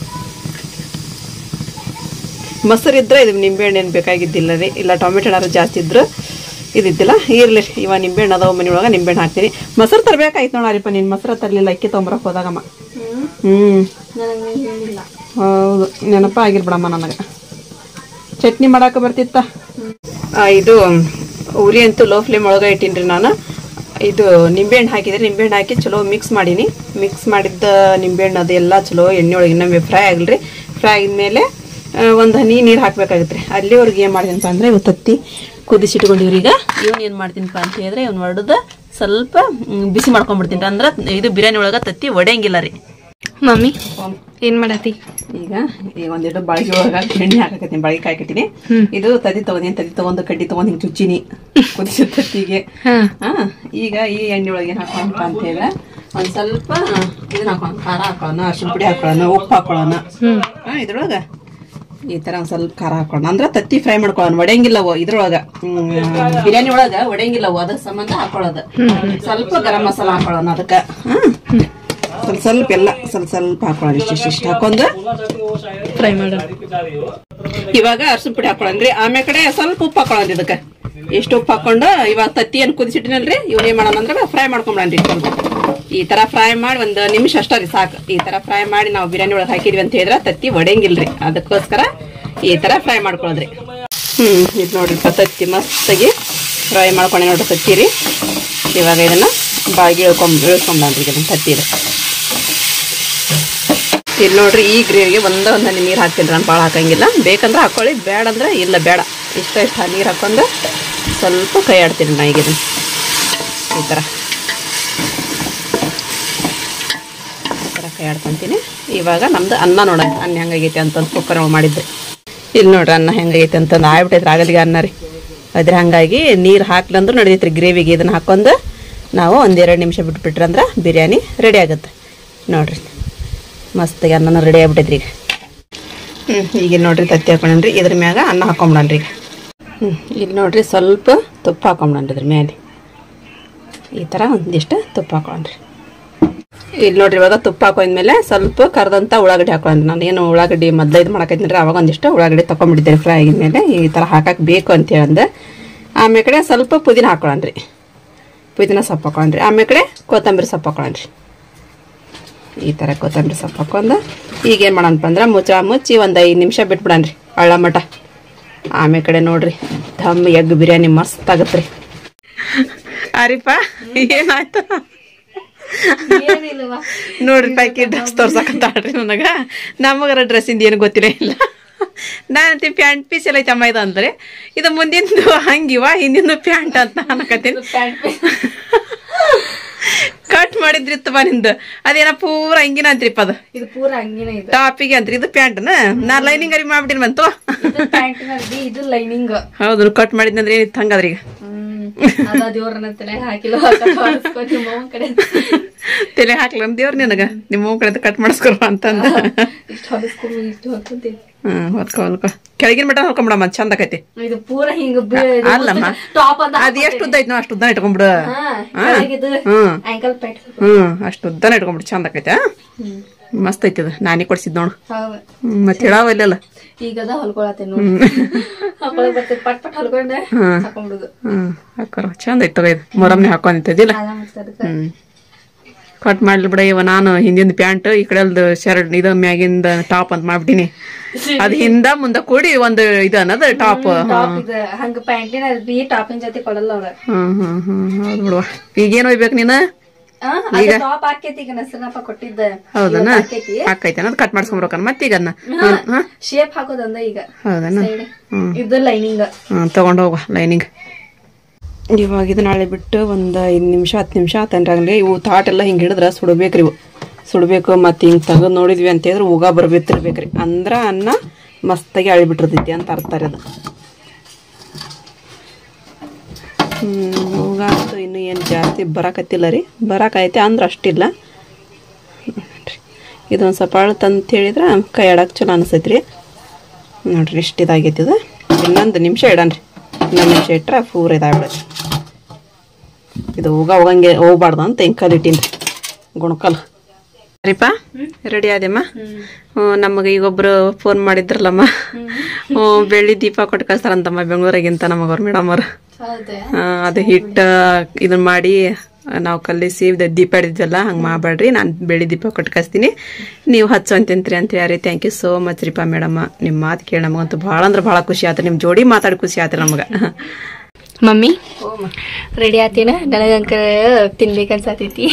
ಮೊಸರು ಇದ್ರೆ ಇದು ನಿಂಬೆಹಣ್ಣು ಏನು ಬೇಕಾಗಿದ್ದಿಲ್ಲ ರೀ ಇಲ್ಲ ಟೊಮೆಟೊ ಏನಾದ್ರು ಜಾಸ್ತಿ ಇದ್ರೆ ಇದಿದ್ದಿಲ್ಲ ಇರ್ಲಿ ಇವಾಗ ನಿಂಬೆಹಣ್ಣು ಅದಾವ ಮನೆ ಒಳಗೆ ನಿಂಬೆಹಣ್ಣು ಹಾಕ್ತೀನಿ ಮೊಸರು ತರಬೇಕಾಯ್ತು ನೋಡರಿಪ್ಪ ನೀನು ಮೊಸರು ತರಲಿಲ್ಲ ಅಕ್ಕಿ ತೊಗೊಂಬರಕ್ಕೆ ಹೋದಾಗಮ್ಮ ಹ್ಞೂ ನನಗೆ ಹೇಳಿಲ್ಲ ಹೌದು ನೆನಪ ಆಗಿರ್ಬಿಡಮ್ಮ ನನಗೆ ಚಟ್ನಿ ಮಾಡಾಕ ಬರ್ತಿತ್ತ ಆ, ಇದು ಉರಿ ಅಂತೂ ಲೋ ಫ್ಲೇಮ್ ಒಳಗೆ ಇಟ್ಟೀನಿ ನಾನು ಇದು ನಿಂಬೆಹಣ್ಣು ಹಾಕಿದ್ರೆ ನಿಂಬೆಹಣ್ಣು ಹಾಕಿ ಚಲೋ ಮಿಕ್ಸ್ ಮಾಡೀನಿ ಮಿಕ್ಸ್ ಮಾಡಿದ್ದ ನಿಂಬೆಹಣ್ಣು ಅದೆಲ್ಲ ಚಲೋ ಎಣ್ಣೆ ಒಳಗೆ ಇನ್ನೊಮ್ಮೆ ಫ್ರೈ ಆಗಲ್ರಿ ಫ್ರೈ ಆದ್ಮೇಲೆ ಒಂದು ಹನಿ ನೀರು ಹಾಕ್ಬೇಕಾಗತ್ತೆ ರೀ ಅಲ್ಲಿವರೆಗೆ ಏನು ಮಾಡ್ತೀನಪ್ಪ ಅಂದರೆ ಇವತ್ತು ತತ್ತಿ ಕುದಿಸಿಟ್ಕೊಂಡಿವ್ರಿ ಈಗ ಇವನು ಏನು ಮಾಡ್ತೀನಪ್ಪ ಅಂತ ಹೇಳಿದ್ರೆ ಇವ್ನು ಹೊಡೆದು ಸ್ವಲ್ಪ ಮ್, ಬಿಸಿ ಮಾಡ್ಕೊಂಡ್ಬಿಡ್ತೀನಿ ಅಂದ್ರೆ ಇದು ಬಿರಿಯಾನಿ ಒಳಗೆ ತತ್ತಿ ಒಡೆಯಂಗಿಲ್ಲ ರೀ ಮಮ್ಮಿ ಏನ್ ಮಾಡತಿ ಈಗ ಈಗ ಒಂದೆರಡು ಬಾಳಿಗೆ ಒಳಗ ಎಣ್ಣೆ ಹಾಕಕತ್ತೀನಿ ಬಾಳಿಗೆ ಕಾಯ್ಕತ್ತೀನಿ ಇದು ತದಿ ತಗೊಂಡಿನಿ ತದಿ ತಗೊಂಡು ಕಡ್ಡಿ ತಗೊಂಡ್ ಹಿಂಗ್ ಚುಚ್ಚಿನಿ ಕುದಿಸಿದ ತತ್ತಿಗೆ ಹಾ ಹಾ ಈಗ ಈ ಎಣ್ಣೆ ಒಳಗೆ ಏನ್ ಹಾಕೋಣ ಅಂತ ಹೇಳಿದ್ರೆ ಒಂದ್ ಸ್ವಲ್ಪ ಇದನ್ನ ಹಾಕೋಣ ಖಾರ ಹಾಕೋಣ ಅರ್ಶಿನ ಪುಡಿ ಹಾಕೊಳ್ಳೋಣ ಉಪ್ಪು ಹಾಕೊಳ್ಳೋಣ ಹಾ ಇದ್ರೊಳಗ ಈ ತರ ಒಂದ್ ಸ್ವಲ್ಪ ಖಾರ ಹಾಕೋಣ ಅಂದ್ರ ತತ್ತಿ ಫ್ರೈ ಮಾಡ್ಕೊಳ್ಳೋಣ ಒಡೆಯಂಗಿಲ್ಲ ಅವು ಇದ್ರೊಳಗ ಹ್ಮ್, ಬಿರಿಯಾನಿ ಒಳಗ ಒಡೆಯಂಗಿಲ್ಲ ಅವು ಅದ್ರ ಸಂಬಂಧ ಹಾಕೊಳ್ಳೋದು ಸ್ವಲ್ಪ ಗರಂ ಮಸಾಲ ಹಾಕೊಳ್ಳೋಣ ಅದಕ್ಕ ಹ್ಮ್ ಸ್ವಲ್ಪ ಸ್ವಲ್ಪ ಎಲ್ಲ ಸ್ವಲ್ಪ ಸ್ವಲ್ಪ ಹಾಕೊಳ್ಳೋಣ ಇಷ್ಟಿಷ್ಟು ಇಷ್ಟು ಹಾಕೊಂಡು ಫ್ರೈ ಮಾಡ ಇವಾಗ ಅರ್ಶಿನ ಪುಡಿ ಹಾಕೊಳ್ಳೋಣ್ರಿ ಆಮೇಲೆ ಕಡೆ ಸ್ವಲ್ಪ ಉಪ್ಪು ಹಾಕೊಳ್ಳೋಣ ಇದಕ್ಕೆ ಎಷ್ಟು ಉಪ್ಪು ಹಾಕೊಂಡು ಇವಾಗ ತತ್ತಿ ಏನು ಕುದಿಸಿಟ್ಟಿನಲ್ರಿ ಇವ್ನ ಏನ್ ಮಾಡೋಣ ಅಂದ್ರೆ ಫ್ರೈ ಮಾಡ್ಕೊಂಬಿಡಣ್ರಿ ಸ್ವಲ್ಪ ಈ ತರ ಫ್ರೈ ಮಾಡಿ ಒಂದು ನಿಮಿಷ ಅಷ್ಟ ರೀ ಸಾಕು ಈ ತರ ಫ್ರೈ ಮಾಡಿ ನಾವು ಬಿರಿಯಾನಿ ಒಳಗೆ ಹಾಕಿದ್ವಿ ಅಂತ ಹೇಳಿದ್ರೆ ತತ್ತಿ ಒಡೆಯಂಗಿಲ್ರಿ ಅದಕ್ಕೋಸ್ಕರ ಈ ತರ ಫ್ರೈ ಮಾಡ್ಕೊಳ್ಳೋದ್ರಿ ಹ್ಮ್ ಇದು ನೋಡ್ರಿ ತತ್ತಿ ಮಸ್ತಾಗಿ ಫ್ರೈ ಮಾಡ್ಕೊಂಡೆ ನೋಡ್ರಿ ತತ್ತಿ ರೀ ಇವಾಗ ಇದನ್ನ ಬಾಗಿ ಇಳ್ಕೊಂಡ್ ಇಳ್ಕೊಂಬಿಡಣ್ರಿ ಇದನ್ನ ತತ್ತಿದು ಇಲ್ಲಿ ನೋಡ್ರಿ ಈ ಗ್ರೇವಿಗೆ ಒಂದೇ ಒಂದು ಹನಿ ನೀರು ಹಾಕ್ತೀನಿ ನಾನು ಭಾಳ ಹಾಕಂಗಿಲ್ಲ ಬೇಕಂದ್ರೆ ಹಾಕೊಳ್ಳಿ ಬೇಡ ಅಂದ್ರೆ ಇಲ್ಲ ಬೇಡ ಇಷ್ಟ ಇಷ್ಟ ನೀರು ಹಾಕೊಂಡು ಸ್ವಲ್ಪ ಕೈ ಆಡ್ತೀನಿ ನಾ ಈಗ ಇದನ್ನ ಈ ಥರ ಈ ಥರ ಕೈ ಆಡ್ಕೊಂತೀನಿ ಇವಾಗ ನಮ್ದು ಅನ್ನ ನೋಡೋಣ ಅನ್ನ ಹೆಂಗಾಗೈತೆ ಅಂತಂದು ಕುಕ್ಕರ್ ಮಾಡಿದ್ದೆ ಇಲ್ಲಿ ನೋಡ್ರಿ ಅನ್ನ ಹೆಂಗೈತೆ ಅಂತಂದು ಆಗ್ಬಿಟ್ಟೈತ್ರಿ ಆಗಲಿಗೆ ಅನ್ನ ರೀ ಅದ್ರ ಹಂಗಾಗಿ ನೀರು ಹಾಕ್ಲಂದ್ರೂ ನಡೀತೈತ್ರಿ ಗ್ರೇವಿಗೆ ಇದನ್ನ ಹಾಕೊಂಡು ನಾವು ಒಂದೆರಡು ನಿಮಿಷ ಬಿಟ್ಬಿಟ್ರೆ ಅಂದ್ರೆ ಬಿರಿಯಾನಿ ರೆಡಿ ಆಗುತ್ತೆ ನೋಡ್ರಿ ಮಸ್ತಾಗಿ ಅನ್ನನ ರೆಡಿ ಆಗ್ಬಿಟ್ಟೈತ್ರಿ ಈಗ ಹ್ಞೂ ಈಗ ನೋಡ್ರಿ ತತ್ತಿ ಹಾಕೊಂಡ್ರಿ ಇದ್ರ ಮ್ಯಾಗ ಅನ್ನ ಹಾಕೊಂಬಿಡನ್ರಿ ಈಗ ಹ್ಞೂ ಇಲ್ಲಿ ನೋಡ್ರಿ ಸ್ವಲ್ಪ ತುಪ್ಪ ಹಾಕೊಂಬಿಡನ್ರಿ ಇದ್ರ ಮೇಲೆ ಈ ಥರ ಒಂದಿಷ್ಟು ತುಪ್ಪ ಹಾಕೊಂಡ್ರಿ ಇಲ್ಲಿ ನೋಡ್ರಿ ಇವಾಗ ತುಪ್ಪ ಹಾಕೊಂಡ್ಮೇಲೆ ಸ್ವಲ್ಪ ಕರ್ದಂತ ಉಳ್ಳಾಗಡ್ಡಿ ಹಾಕೊಂಡ್ರಿ ನಾನು ಏನು ಉಳ್ಳಾಗಡ್ಡಿ ಮೊದಲು ಇದು ಮಾಡಕೈತಿನ್ರಿ ಅವಾಗ ಒಂದಿಷ್ಟು ಉಳ್ಳಾಗಡ್ಡಿ ತಗೊಂಡ್ಬಿಟ್ಟಿದ್ದೆ ಫ್ರೈ ಆಗಿದ್ಮೇಲೆ ಈ ಥರ ಹಾಕಕ್ಕೆ ಬೇಕು ಅಂತ ಹೇಳಂದೆ ಆಮೇಲೆ ಕಡೆ ಸ್ವಲ್ಪ ಪುದೀನ ಹಾಕೊಳ್ಳಣ್ರಿ ಪುದೀನ ಸೊಪ್ಪು ಹಾಕೊಂಡ್ರಿ ಆಮೇಲೆ ಕಡೆ ಕೊತ್ತಂಬರಿ ಸೊಪ್ಪು ಹಾಕೊಳ್ಳಣ್ರಿ ಈ ಥರ ಕೊತ್ತಂಬರಿ ಸೊಪ್ಪು ಹಾಕೊಂಡು ಈಗ ಏನು ಮಾಡಣಪ್ಪ ಅಂದ್ರೆ ಮುಚ್ಚ ಮುಚ್ಚಿ ಒಂದು ಐದು ನಿಮಿಷ ಬಿಟ್ಬಿಡಣ್ರಿ ಅಳ್ಳ ಮಟ ಆಮೇಲೆ ಕಡೆ ನೋಡ್ರಿ ದಮ್ ಎಗ್ ಬಿರಿಯಾನಿ ಮಸ್ತ್ ಆಗತ್ತೆ ರೀ ಅರಿಪ ಏನಾಯ್ತು ಏನಿಲ್ವಾ ನೋಡ್ರಿ ಪ್ಯಾಕಿ ಡ್ರೆಸ್ ತೋರ್ಸಕತ್ತಾಳ್ರಿ ನನಗ ನಮಗರ ಡ್ರೆಸ್ಸಿಂದ ಏನು ಗೊತ್ತಿರೇ ಇಲ್ಲ ನಾನಂತಿ ಪ್ಯಾಂಟ್ ಪೀಸ್ ಎಲ್ಲ ಐತಮ್ಮ ಇದು ಅಂದ್ರೆ ಇದು ಮುಂದಿಂದು ಹಂಗಿವ ಹಿಂದಿಂದು ಪ್ಯಾಂಟ್ ಅಂತ ಅನ್ನಕತ್ತೀನಿ ಪ್ಯಾಂಟ್ ಕಟ್ ಮಾಡಿದ್ರಿತ್ತವ ನಿಂದು ಅದೇನ ಪೂರ ಹಂಗಿನ ಅಂತ್ರಿಪ್ಪ ಅದು ಇದು ಪೂರ ಹಂಗಿನ ಇದು ಟಾಪಿಗೆ ಅಂತ್ರಿ ಇದು ಪ್ಯಾಂಟ್ನ ನಾ ಲೈನಿಂಗ್ ಅರಿ ಮಾಡ್ಬಿಟ್ಟಿನಿ ಬಂತು ಇದು ಪ್ಯಾಂಟ್ ಇದು ಲೈನಿಂಗ್ ಹೌದು ಕಟ್ ಮಾಡಿದ್ನಂದ್ರೆ ಏನಿತ್ತು ಹಂಗದ್ರಿ ಈಗ ಹ್ಮ್ ಅದ ದೇವ್ರನ್ನ ತಲೆ ಹಾಕಿಲ್ಲ ನಿಮ್ಮ ಅವ್ವನ್ ಕಡೆ ತಲೆ ಹಾಕ್ಲ ದೇವ್ರ ನಿನಗ ನಿಮ್ಮ ಅವ್ವ ಕಡೆ ಕಟ್ ಮಾಡಿಸ್ಕೊರ ಅಂತಂದ ಇಷ್ಟು ಹೊಲಸ್ಕೊಂಡು ಇಷ್ಟು ಹೊಲ್ಕೊಂತೀವಿ ಹ್ಮ್ ಹೊತ್ಕೊ ಹೊಲ್ಕೊ ಕೆಳಗಿನ ಮಟ್ಟ ಹೊಲ್ಕೊಂಬಿಡಮ್ಮ ಚಂದ ಆಕೈತಿ ಇದು ಪೂರ ಹಿಂಗ ಅಲ್ಲಮ್ಮ. ಟಾಪ್ ಅಂತ ಅದ್ ಎಷ್ಟು ಉದ್ದ ಐತಿ ನಾವು ಅಷ್ಟು ಉದ್ದನ ಇಟ್ಕೊಂಡ್ಬಿಡು ಹಾ ಕೆಳಗಿದು ಹ್ಮ್ ಆಂಕಲ್ ಪ್ಯಾಂಟ್ ಹ್ಮ್ ಅಷ್ಟು ಉದ್ದನ ಇಟ್ಕೊಂಡ್ಬಿಡು ಚಂದ ಆಕೈತಿ ಆ? ಹ್ಮ್ ಮಸ್ತ್ ಐತಿ ಅದು ನಾನೇ ಕೊಡ್ಸಿದ್ ನೋಡು ಹೌದು ಹ್ಮ್, ಮತ್ತೆ ಹೇಳಾವಲ್ಲ ಈಗದ ಹೊಲ್ಕೊಳತ್ತೆ ನೋಡಿ ಹಾಕೊಳಕ್ ಬರ್ತೈತಿ ಪಟ್ ಪಟ್ ಹೊಲ್ಕೊಂಡೆ ಹಾಕೊಂಡ್ಬಿಡುದು ಹ್ಮ್ ಹಾಕೋರ ಚಂದ ಐತಿ ತಗೋ ಇದು ಮೊರಮ್ನೆ ಹಾಕೊಂಡಿದ್ದಿಲ್ಲ ಅದ ಮತ್ತೆ ಅದಕ್ಕೆ ಹ್ಮ್ ಕಟ್ ಮಾಡ್ಲಿ ಬಿಡ ಇವ ನಾನು ಹಿಂದಿಂದ ಪ್ಯಾಂಟ್ ಈ ಕಡೆಲ್ದು ಶರ್ಟ್ ಇದು ಮ್ಯಾಗಿಂದ ಟಾಪ್ ಅಂತ ಮಾಡ್ಬಿಟ್ಟಿನಿ ಅದ್ ಹಿಂದ ಮುಂದ ಕೂಡಿ ಒಂದು ಇದು ಅನ್ನೋದು ಟಾಪ್ ಟಾಪ್ ಇದು ಹಂಗ ಪ್ಯಾಂಟಿನ ಬಿ ಟಾಪಿನ ಜೊತೆ ಕೊಡಲ್ಲ ಅವ್ರ ಹ್ಮ್ ಹ್ಮ್ ಹ್ಮ್ ಹೌದು ಬಿಡುವ ಈಗೇನ್ ಒಯ್ಬೇಕು ನೀನು ಟಾಪ್ ಹಾಕೈತಿ ಈಗ ನಸರನಪ್ಪ ಕೊಟ್ಟಿದ್ದ ಹೌದನ ಹಾಕೈತಿ ಹಾಕೈತೆ ಅನ್ನೋದು ಕಟ್ ಮಾಡ್ಸ್ಕೊಂಬರ್ಕನ್ ಮತ್ತೆ ಈಗ ಅದನ್ನ ಹಾ ಶೇಪ್ ಹಾಕೋದಂದ ಈಗ ಹೌದನ ಸೈಡ್ ಹ್ಮ್ ಇದು ಲೈನಿಂಗ್ ಹ್ಮ್ ತಗೊಂಡು ಹೋಗುವ ಲೈನಿಂಗ್ ಇವಾಗ ಇದು ನಾಳೆ ಬಿಟ್ಟು ಒಂದು ಐದು ನಿಮಿಷ ಹತ್ತು ನಿಮಿಷ ಆತನ್ರಾಗಲಿ ಇವು ತಾಟೆಲ್ಲ ಹಿಂಗೆ ಹಿಡಿದ್ರೆ ಸುಡಬೇಕ್ರಿ ಇವು ಸುಡಬೇಕು ಮತ್ತು ಹಿಂಗೆ ತೆಗೆದು ನೋಡಿದ್ವಿ ಅಂತ ಹೇಳಿದ್ರೆ ಉಗ ಬರ್ಬೇಕಿರ್ಬೇಕ್ರಿ ಅಂದ್ರೆ ಅನ್ನ ಮಸ್ತಾಗಿ ಅಳಿಬಿಟ್ಟಿರ್ತೈತಿ ಅಂತ ಅರ್ಥ ರೀ ಅದು ಹ್ಞೂ ಉಗ ಅಂತೂ ಇನ್ನೂ ಏನು ಜಾಸ್ತಿ ಬರಾಕತ್ತಿಲ್ಲ ರೀ ಬರಾಕೈತೆ ಅಂದ್ರೆ ಅಷ್ಟಿಲ್ಲ ನೋಡ್ರಿ ಇದೊಂದು ಸ್ವಲ್ಪ ಅಳತಂತ ಹೇಳಿದ್ರೆ ಕೈ ಆಡಕ್ಕೆ ಚಲೋ ಅನಿಸ್ತೈತಿ ರೀ ನೋಡ್ರಿ ಇಷ್ಟು ಇದಾಗೈತಿ ಇದು ಇನ್ನೊಂದು ನಿಮಿಷ ಇಡನ್ರಿ ಇನ್ನೊಂದು ನಿಮಿಷ ಇಟ್ರೆ ಪೂರ ಇದಾಗ್ಬಿಡತ್ತೆ ಇದು ಹೋಗ ಹೋಗಂಗೆ ಹೋಗ್ಬಾರ್ದು ಅಂತ ಹಿಂಗೆ ಕಲಿಟ್ಟಿನ್ರಿ ಗುಣಕಲ್ ಸರಿಪಾ ರೆಡಿ ಆದೆಮ್ಮ ಹ್ಞೂ ನಮಗೆ ಈಗೊಬ್ರು ಫೋನ್ ಮಾಡಿದ್ರಲ್ಲಮ್ಮ ಹ್ಞೂ ಬೆಳ್ಳಿ ದೀಪ ಕೊಟ್ಟು ಕಳ್ಸ್ತಾರಂತಮ್ಮ ಬೆಂಗಳೂರಾಗಿಂತ ನಮಗೆ ಅವ್ರ ಮೇಡಮ್ ಅವ್ರು ಹೌದೇ ಆ, ಅದು ಹಿಟ್ಟು ಇದನ್ನ ಮಾಡಿ ನಾವು ಕಲಿಸಿ ದ- ದೀಪ ಹಿಡಿದ್ವಲ್ಲ ಹಂಗೆ ಮಾಡಬೇಡ್ರಿ ನಾನು ಬೆಳ್ಳಿ ದೀಪ ಕೊಟ್ಟು ಕಳಿಸ್ತೀನಿ ನೀವು ಹಚ್ಚು ಅಂತಂತ್ರಿ ಅಂತ ಯಾರಿ ಥ್ಯಾಂಕ್ ಯು ಸೋ ಮಚ್ ರೀಪ ಮೇಡಮ್ಮ ನಿಮ್ಮ ಮಾತು ಕೇಳಿ ನಮಗಂತೂ ಭಾಳ ಅಂದ್ರೆ ಭಾಳ ಖುಷಿ ಆಯ್ತು ನಿಮ್ಮ ಜೋಡಿ ಮಾತಾಡಿ ಖುಷಿ ಆಯ್ತು ನಮಗೆ ಮಮ್ಮಿ ರೆಡಿ ಆತೀನ ನನಗಂಕ ತಿನ್ಬೇಕನ್ಸತೈತಿ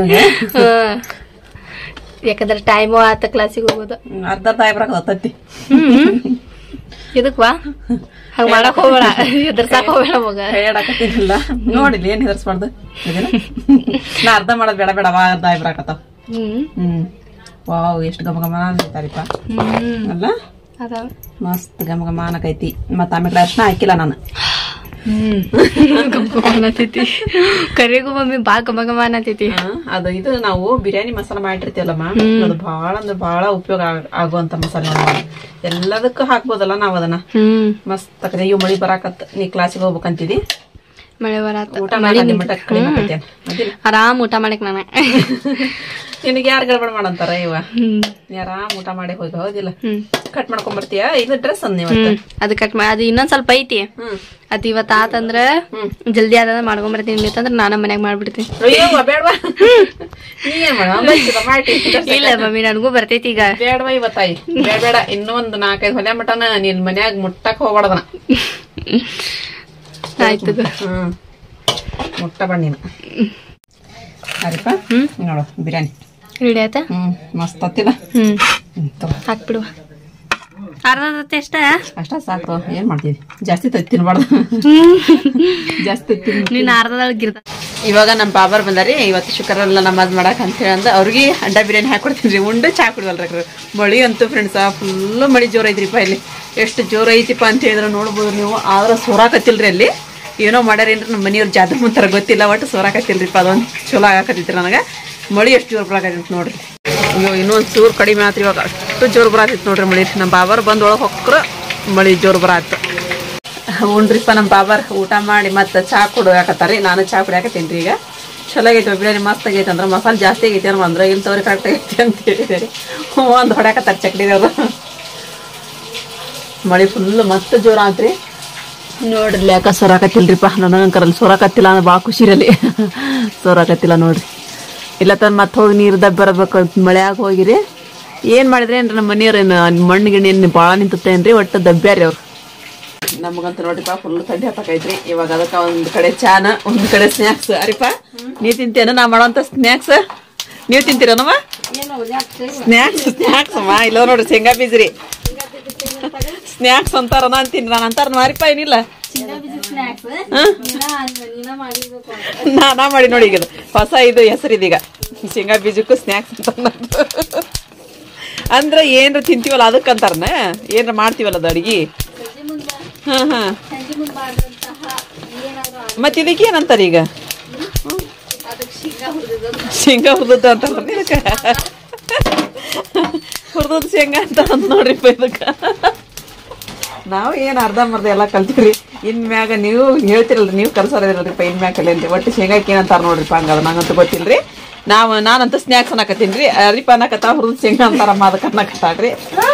ಯಾಕಂದ್ರೆ ಟೈಮು ಆತ ಕ್ಲಾಸಿಗೆ ಹೋಗೋದು ಅರ್ಧ ತಾಯಿ ಬರಕತ್ತತ್ತಿ ಇದಕ್ ವಾ ಹಂಗ ಮಾಡಕ್ ಹೋಗ್ಬೇಡ ಎದುರ್ಸಾಕ್ ಹೋಗ್ಬೇಡ ಮಗ ಹೇಳಕತ್ತೀನಿಲ್ಲ ನೋಡಿಲ್ಲ ಏನು ಹೆದರ್ಸ್ಬಾರ್ದು ಇದನ್ನ? ನಾ ಅರ್ಧ ಮಾಡೋದು ಬೇಡ ಬೇಡ ವಾ ಅರ್ಧ ಆಯ್ ಬರಾಕತ್ತಾವ ಹ್ಮ್ ಹ್ಞೂ ವಾವ್ ಎಷ್ಟು ಗಮ ಗಮ ಅಂತಾರಿಪ್ಪ ಹ್ಮ್ ಅಲ್ಲ ಅದಾವ ಮಸ್ತ್ ಗಮ ಗಮ ಅನ್ನಕೈತಿ ಮತ್ತು ಆಮೇಲೆ ಅರ್ಶನ ಹಾಕಿಲ್ಲ ನಾನು ಹ್ಮ್ ಅನ್ನತೈತಿ ಕರಿಗೂ ಮಮ್ಮಿ ಬಾ ಗಮ ಗಮ ಅನ್ನತೈತಿ ಆ, ಅದು ಇದು ನಾವು ಬಿರಿಯಾನಿ ಮಸಾಲ ಮಾಡಿರ್ತೀವಲ್ಲಮ್ಮ ಅದು ಬಹಳ ಅಂದ್ರೆ ಬಹಳ ಉಪಯೋಗ ಆಗ್- ಆಗುವಂತ ಮಸಾಲೆ ನೋಡಮ್ಮ ಎಲ್ಲದಕ್ಕೂ ಹಾಕ್ಬೋದಲ್ಲ ನಾವು ಅದನ್ನ ಹ್ಮ್ ಮಸ್ತ್ ಆಕದೆ ಇವ್ ಮಳಿ ಬರಾಕತ್ ನೀ ಕ್ಲಾಸಿಗೆ ಹೋಗ್ಬೇಕಂತಿದಿ ಮಳೆ ಬರಾತ ಊಟ ಮಾಡಿ ಮಟ್ಟ ಕಡಿಮೆ ಆಕೈತೆ ಅದಿಲ್ಲ ಆರಾಮ್ ಊಟ ಮಾಡಕ್ ನಾನು ನಿನಗೆ ಯಾರು ಗಡ್ಬಡ್ ಮಾಡಂತಾರ ಇವ ಹ್ಮ್ ನೀ ಆರಾಮ್ ಊಟ ಮಾಡಿ ಹೋಗಿ ಹೌದಿಲ್ಲ ಹ್ಮ್ ಕಟ್ ಮಾಡ್ಕೊಂಡ್ ಬರ್ತೀಯ ಇದು ಡ್ರೆಸ್ ಅಂದ್ ಇವತ್ತು ಹ್ಮ್ ಅದು ಕಟ್ ಮಾಡಿ ಅದು ಇನ್ನೊಂದ್ ಸ್ವಲ್ಪ ಐತಿ ಹ್ಮ್ ಅದ್ ಇವತ್ತ ಆತಂದ್ರ ಹ್ಮ್. ಜಲ್ದಿ ಆದ ಮಾಡ್ಕೊಂಡ್ ಬರ್ತೀನಿ ಅಂತಂದ್ರ ನಾನ ಮನ್ಯಾಗ ಮಾಡ್ಬಿಡ್ತೀನಿ ಅಯ್ಯವ್ವ ಬೇಡವಾ ನೀ ಏನ್ ಮಾಡ ಮಾಡಿ ಇಲ್ಲ ಮಮ್ಮಿ ನನಗೂ ಬರ್ತೈತಿ ಈಗ ಬೇಡವಾ ಇವತ್ತಾಯಿ ಬೇಡ ಬೇಡ ಇನ್ನೂ ಒಂದು ನಾಲ್ಕೈದು ಹೊಲೆ ಮಟನ ನಿನ್ ಮನ್ಯಾಗ ಮುಟ್ಟಕ್ ಹೋಗ್ಬಾರ್ದನ ಆಯ್ತು ಹ್ಮ್ ಮುಟ್ಟ ಬಣ್ಣ ನೀನು ಅರಿಪ ನೋಡು ಬಿರಿಯಾನಿ ರೆಡಿ ಆಯ್ತಾ ಹ್ಮ್ ಮಸ್ತ್ ಹತ್ತಿಲ್ಲ ಹ್ಮ್ ಹ್ಮ್ ತಗೋ ಹಾಕ್ಬಿಡುವ ಅರ್ಧ ತತ್ತೆ ಅಷ್ಟ ಅಷ್ಟ ಸಾಕು ಏನ್ ಮಾಡ್ತೀವಿ ಜಾಸ್ತಿ ತತ್ತಿ ತಿನ್ಬಾರ್ದು ಜಾಸ್ತಿ ತಿನ್ ನೀನ್ ಅರ್ಧದೊಳಗೆ ಗಿರ್ದ ಇವಾಗ ನಮ್ಮ ಬಾಬಾರ್ ಬಂದಾರಿ ಇವತ್ತು ಶುಕ್ರವಾರ ನಮಾಜ್ ಮಾಡಕ್ ಅಂತ ಹೇಳಿ ಅಂದ ಅವ್ರಿಗೆ ಅಂಡ ಬಿರಿಯಾನಿ ಹಾಕೊಡ್ತೀನಿ ರೀ ಉಂಡು ಚಾ ಕುಡಿವಲ್ರಿ ಮಳಿ ಅಂತೂ ಫ್ರೆಂಡ್ಸ ಫುಲ್ ಮಳಿ ಜೋರ್ ಐತ್ರಿಪ್ಪ ಇಲ್ಲಿ ಎಷ್ಟು ಜೋರ್ ಐತಿಪ್ಪ ಅಂತ ಹೇಳಿದ್ರೆ ನೋಡ್ಬೋದು ನೀವು ಆದ್ರೆ ಸೋರಾಕತ್ತಿಲ್ರಿ ಅಲ್ಲಿ ಏನೋ ಮಾಡ್ಯಾರೇನ್ರಿ ನಮ್ಮ ಮನೆಯವ್ರು ಜಾತ್ರೆ ಮುಂತಾರ ಗೊತ್ತಿಲ್ಲ ಒಟ್ಟು ಸೋರಾಕತ್ತಿಲ್ರಿಪ್ಪ ಅದೊಂದು ಚಲೋ ಆಗಾಕತ್ತೈತ್ರಿ ನನಗೆ ಮಳಿ ಎಷ್ಟು ಜೋರು ಬರಾಕತ್ತೈತಿ ನೋಡ್ರಿ ಅಯ್ಯೋ ಇನ್ನೊಂದು ಚೂರು ಕಡಿಮೆ ಆತ್ರಿ ಇವಾಗ ಅಷ್ಟು ಜೋರು ಬರಾತೈತಿ ನೋಡ್ರಿ ಮಳಿ ನಮ್ಮ ಬಾಬಾರ್ ಬಂದು ಒಳಗೆ ಹೊಕ್ರ ಮಳಿ ಜೋರು ಬರಾತು ಉಂಡ್ರಿಪ್ಪ ನಮ್ಮ ಬಾಬಾರ್ ಊಟ ಮಾಡಿ ಮತ್ತೆ ಚಾ ಕುಡಿಯಾಕತ್ತಾರಿ ನಾನು ಚಾ ಕುಡಿಯಾಕತ್ತೀನಿ ರೀ ಈಗ ಚಲೋ ಆಗೈತೆ ಬಿರಿಯಾನಿ ಮಸ್ತ್ ಆಗೈತೆ ಅಂದ್ರೆ ಮಸಾಲೆ ಜಾಸ್ತಿ ಆಗೈತೆ ಅನ್ನೋ ಅಂದ್ರೆ ಇಲ್ಲಿ ತವ್ರಿ ಕರೆಕ್ಟ್ ಆಗೈತೆ ಅಂತ ಹೇಳಿದಾರೆ ಒಂದು ಹೊಡ್ಯಾಕತ್ತಾರ ಚಕ್ಡಿದವ್ರು ಮಳೆ ಫುಲ್ ಮತ್ತೆ ಜೋರ ಆತ್ರಿ ನೋಡ್ರಿ ಯಾಕ ಸೊರಾಕತ್ತಿಲ್ರಿಪ್ಪ ನನಗಂಕರಲ್ಲಿ ಸೊರಾಕತ್ತಿಲ್ಲ ಅಂದ್ರೆ ಭಾಳ ಖುಷಿ ಇರಲಿ ಸೊರಾಕತ್ತಿಲ್ಲ ನೋಡ್ರಿ ಇಲ್ಲ ತಂದು ಮತ್ತೆ ಹೋಗಿ ನೀರು ದಬ್ಬ ಬರಬೇಕು ಮಳೆಯಾಗ ಹೋಗಿರಿ ಏನು ಮಾಡಿದ್ರೆ ಏನ್ರಿ ನಮ್ಮ ಮನೆಯವ್ರು ಏನು ಮಣ್ಣು ಗಿಣ್ಣು ಏನು ಭಾಳ ನಿಂತೇನ್ರಿ ಒಟ್ಟು ದಬ್ಬ್ಯಾರಿ ಅವ್ರು ನಮಗಂತ ನೋಡ್ರಿಪ್ಪ ಫುಲ್ ಥಂಡಿ ಹತ್ತಕೈತ್ರಿ ಇವಾಗ ಅದಕ್ಕೆ ಒಂದು ಕಡೆ ಚಾನ ಒಂದು ಕಡೆ ಸ್ನ್ಯಾಕ್ಸ್ ಅರಿಪ್ಪ ನೀ ತಿಂತೇನ ನಾ ಮಾಡೋಂಥ ಸ್ನ್ಯಾಕ್ಸ್ ನೀವು ತಿಂತೀರನಮ್ಮ ಸ್ನ್ಯಾಕ್ಸ್ ಸ್ನ್ಯಾಕ್ಸ್ ಅಮ್ಮ ಇಲ್ಲ ನೋಡ್ರಿ ಶೇಂಗಾ ಬೀಜ ರೀ ಸ್ನ್ಯಾಕ್ಸ್ ಅಂತಾರ ನಾನು ತಿನ್ ನಾನು ಅಂತಾರ ಮಾರಿಪ್ಪ ಏನಿಲ್ಲ ನಾನಾ ಮಾಡಿ ನೋಡಿ ಈಗ ಇದು. ಹೊಸ ಇದು ಹೆಸರು ಇದೀಗ ಶೇಂಗಾ ಬೀಜಕ್ಕೂ ಸ್ನ್ಯಾಕ್ಸ್ ಅಂತ ಅನ್ನೋದು. ಅಂದ್ರ ಏನ್ರ ತಿಂತೀವಲ್ಲ ಅದಕ್ಕೆ ಅಂತಾರನ ಏನ್ರ ಮಾಡ್ತೀವಲ್ಲ ಅದು ಅಡಿಗೆ ಹಾ ಹಾ ಮತ್ತೆ ಇದಕ್ಕೆ ಏನಂತಾರ ಈಗ ಶೇಂಗಾ ಹುರಿದದ್ದು ಅಂತಾರ ಇದಕ್ಕೆ ಹುರಿದದ್ದು ಶೇಂಗಾ ಅಂತ ಅಂತ ನೋಡ್ರಿಪ್ಪ ಇದಕ್ಕೆ ನಾವು ಏನು ಅರ್ಧಂಬರ್ಧ ಎಲ್ಲ ಕಲ್ತೀವ್ರಿ ಇನ್ಮ್ಯಾಗ ನೀವು ಹೇಳ್ತಿರಲ್ರಿ ನೀವು ಕಲ್ಸೋರಿರಲ್ರಿಪ್ಪ ಇನ್ಮ್ಯಾಗ ಕಲಿಯಲ್ರಿ ಒಟ್ಟು ಶೇಂಗಾಕ್ಕೆ ಏನಂತಾರ ನೋಡ್ರಿಪ್ಪ ಹಂಗದ ನಂಗಂತೂ ಗೊತ್ತಿಲ್ರಿ ನಾವು ನಾನಂತ ಸ್ನ್ಯಾಕ್ಸ್ ಅನ್ನಕತ್ತೀನಿ ರೀ ಅರಿಪ ಅನ್ನಕತ್ತ ಹುರಿದ ಶೇಂಗಾ ಅಂತಾರಮ್ಮ ಅದಕ್ಕೆ ಅನ್ನಕತ್ತಾಳ್ರಿ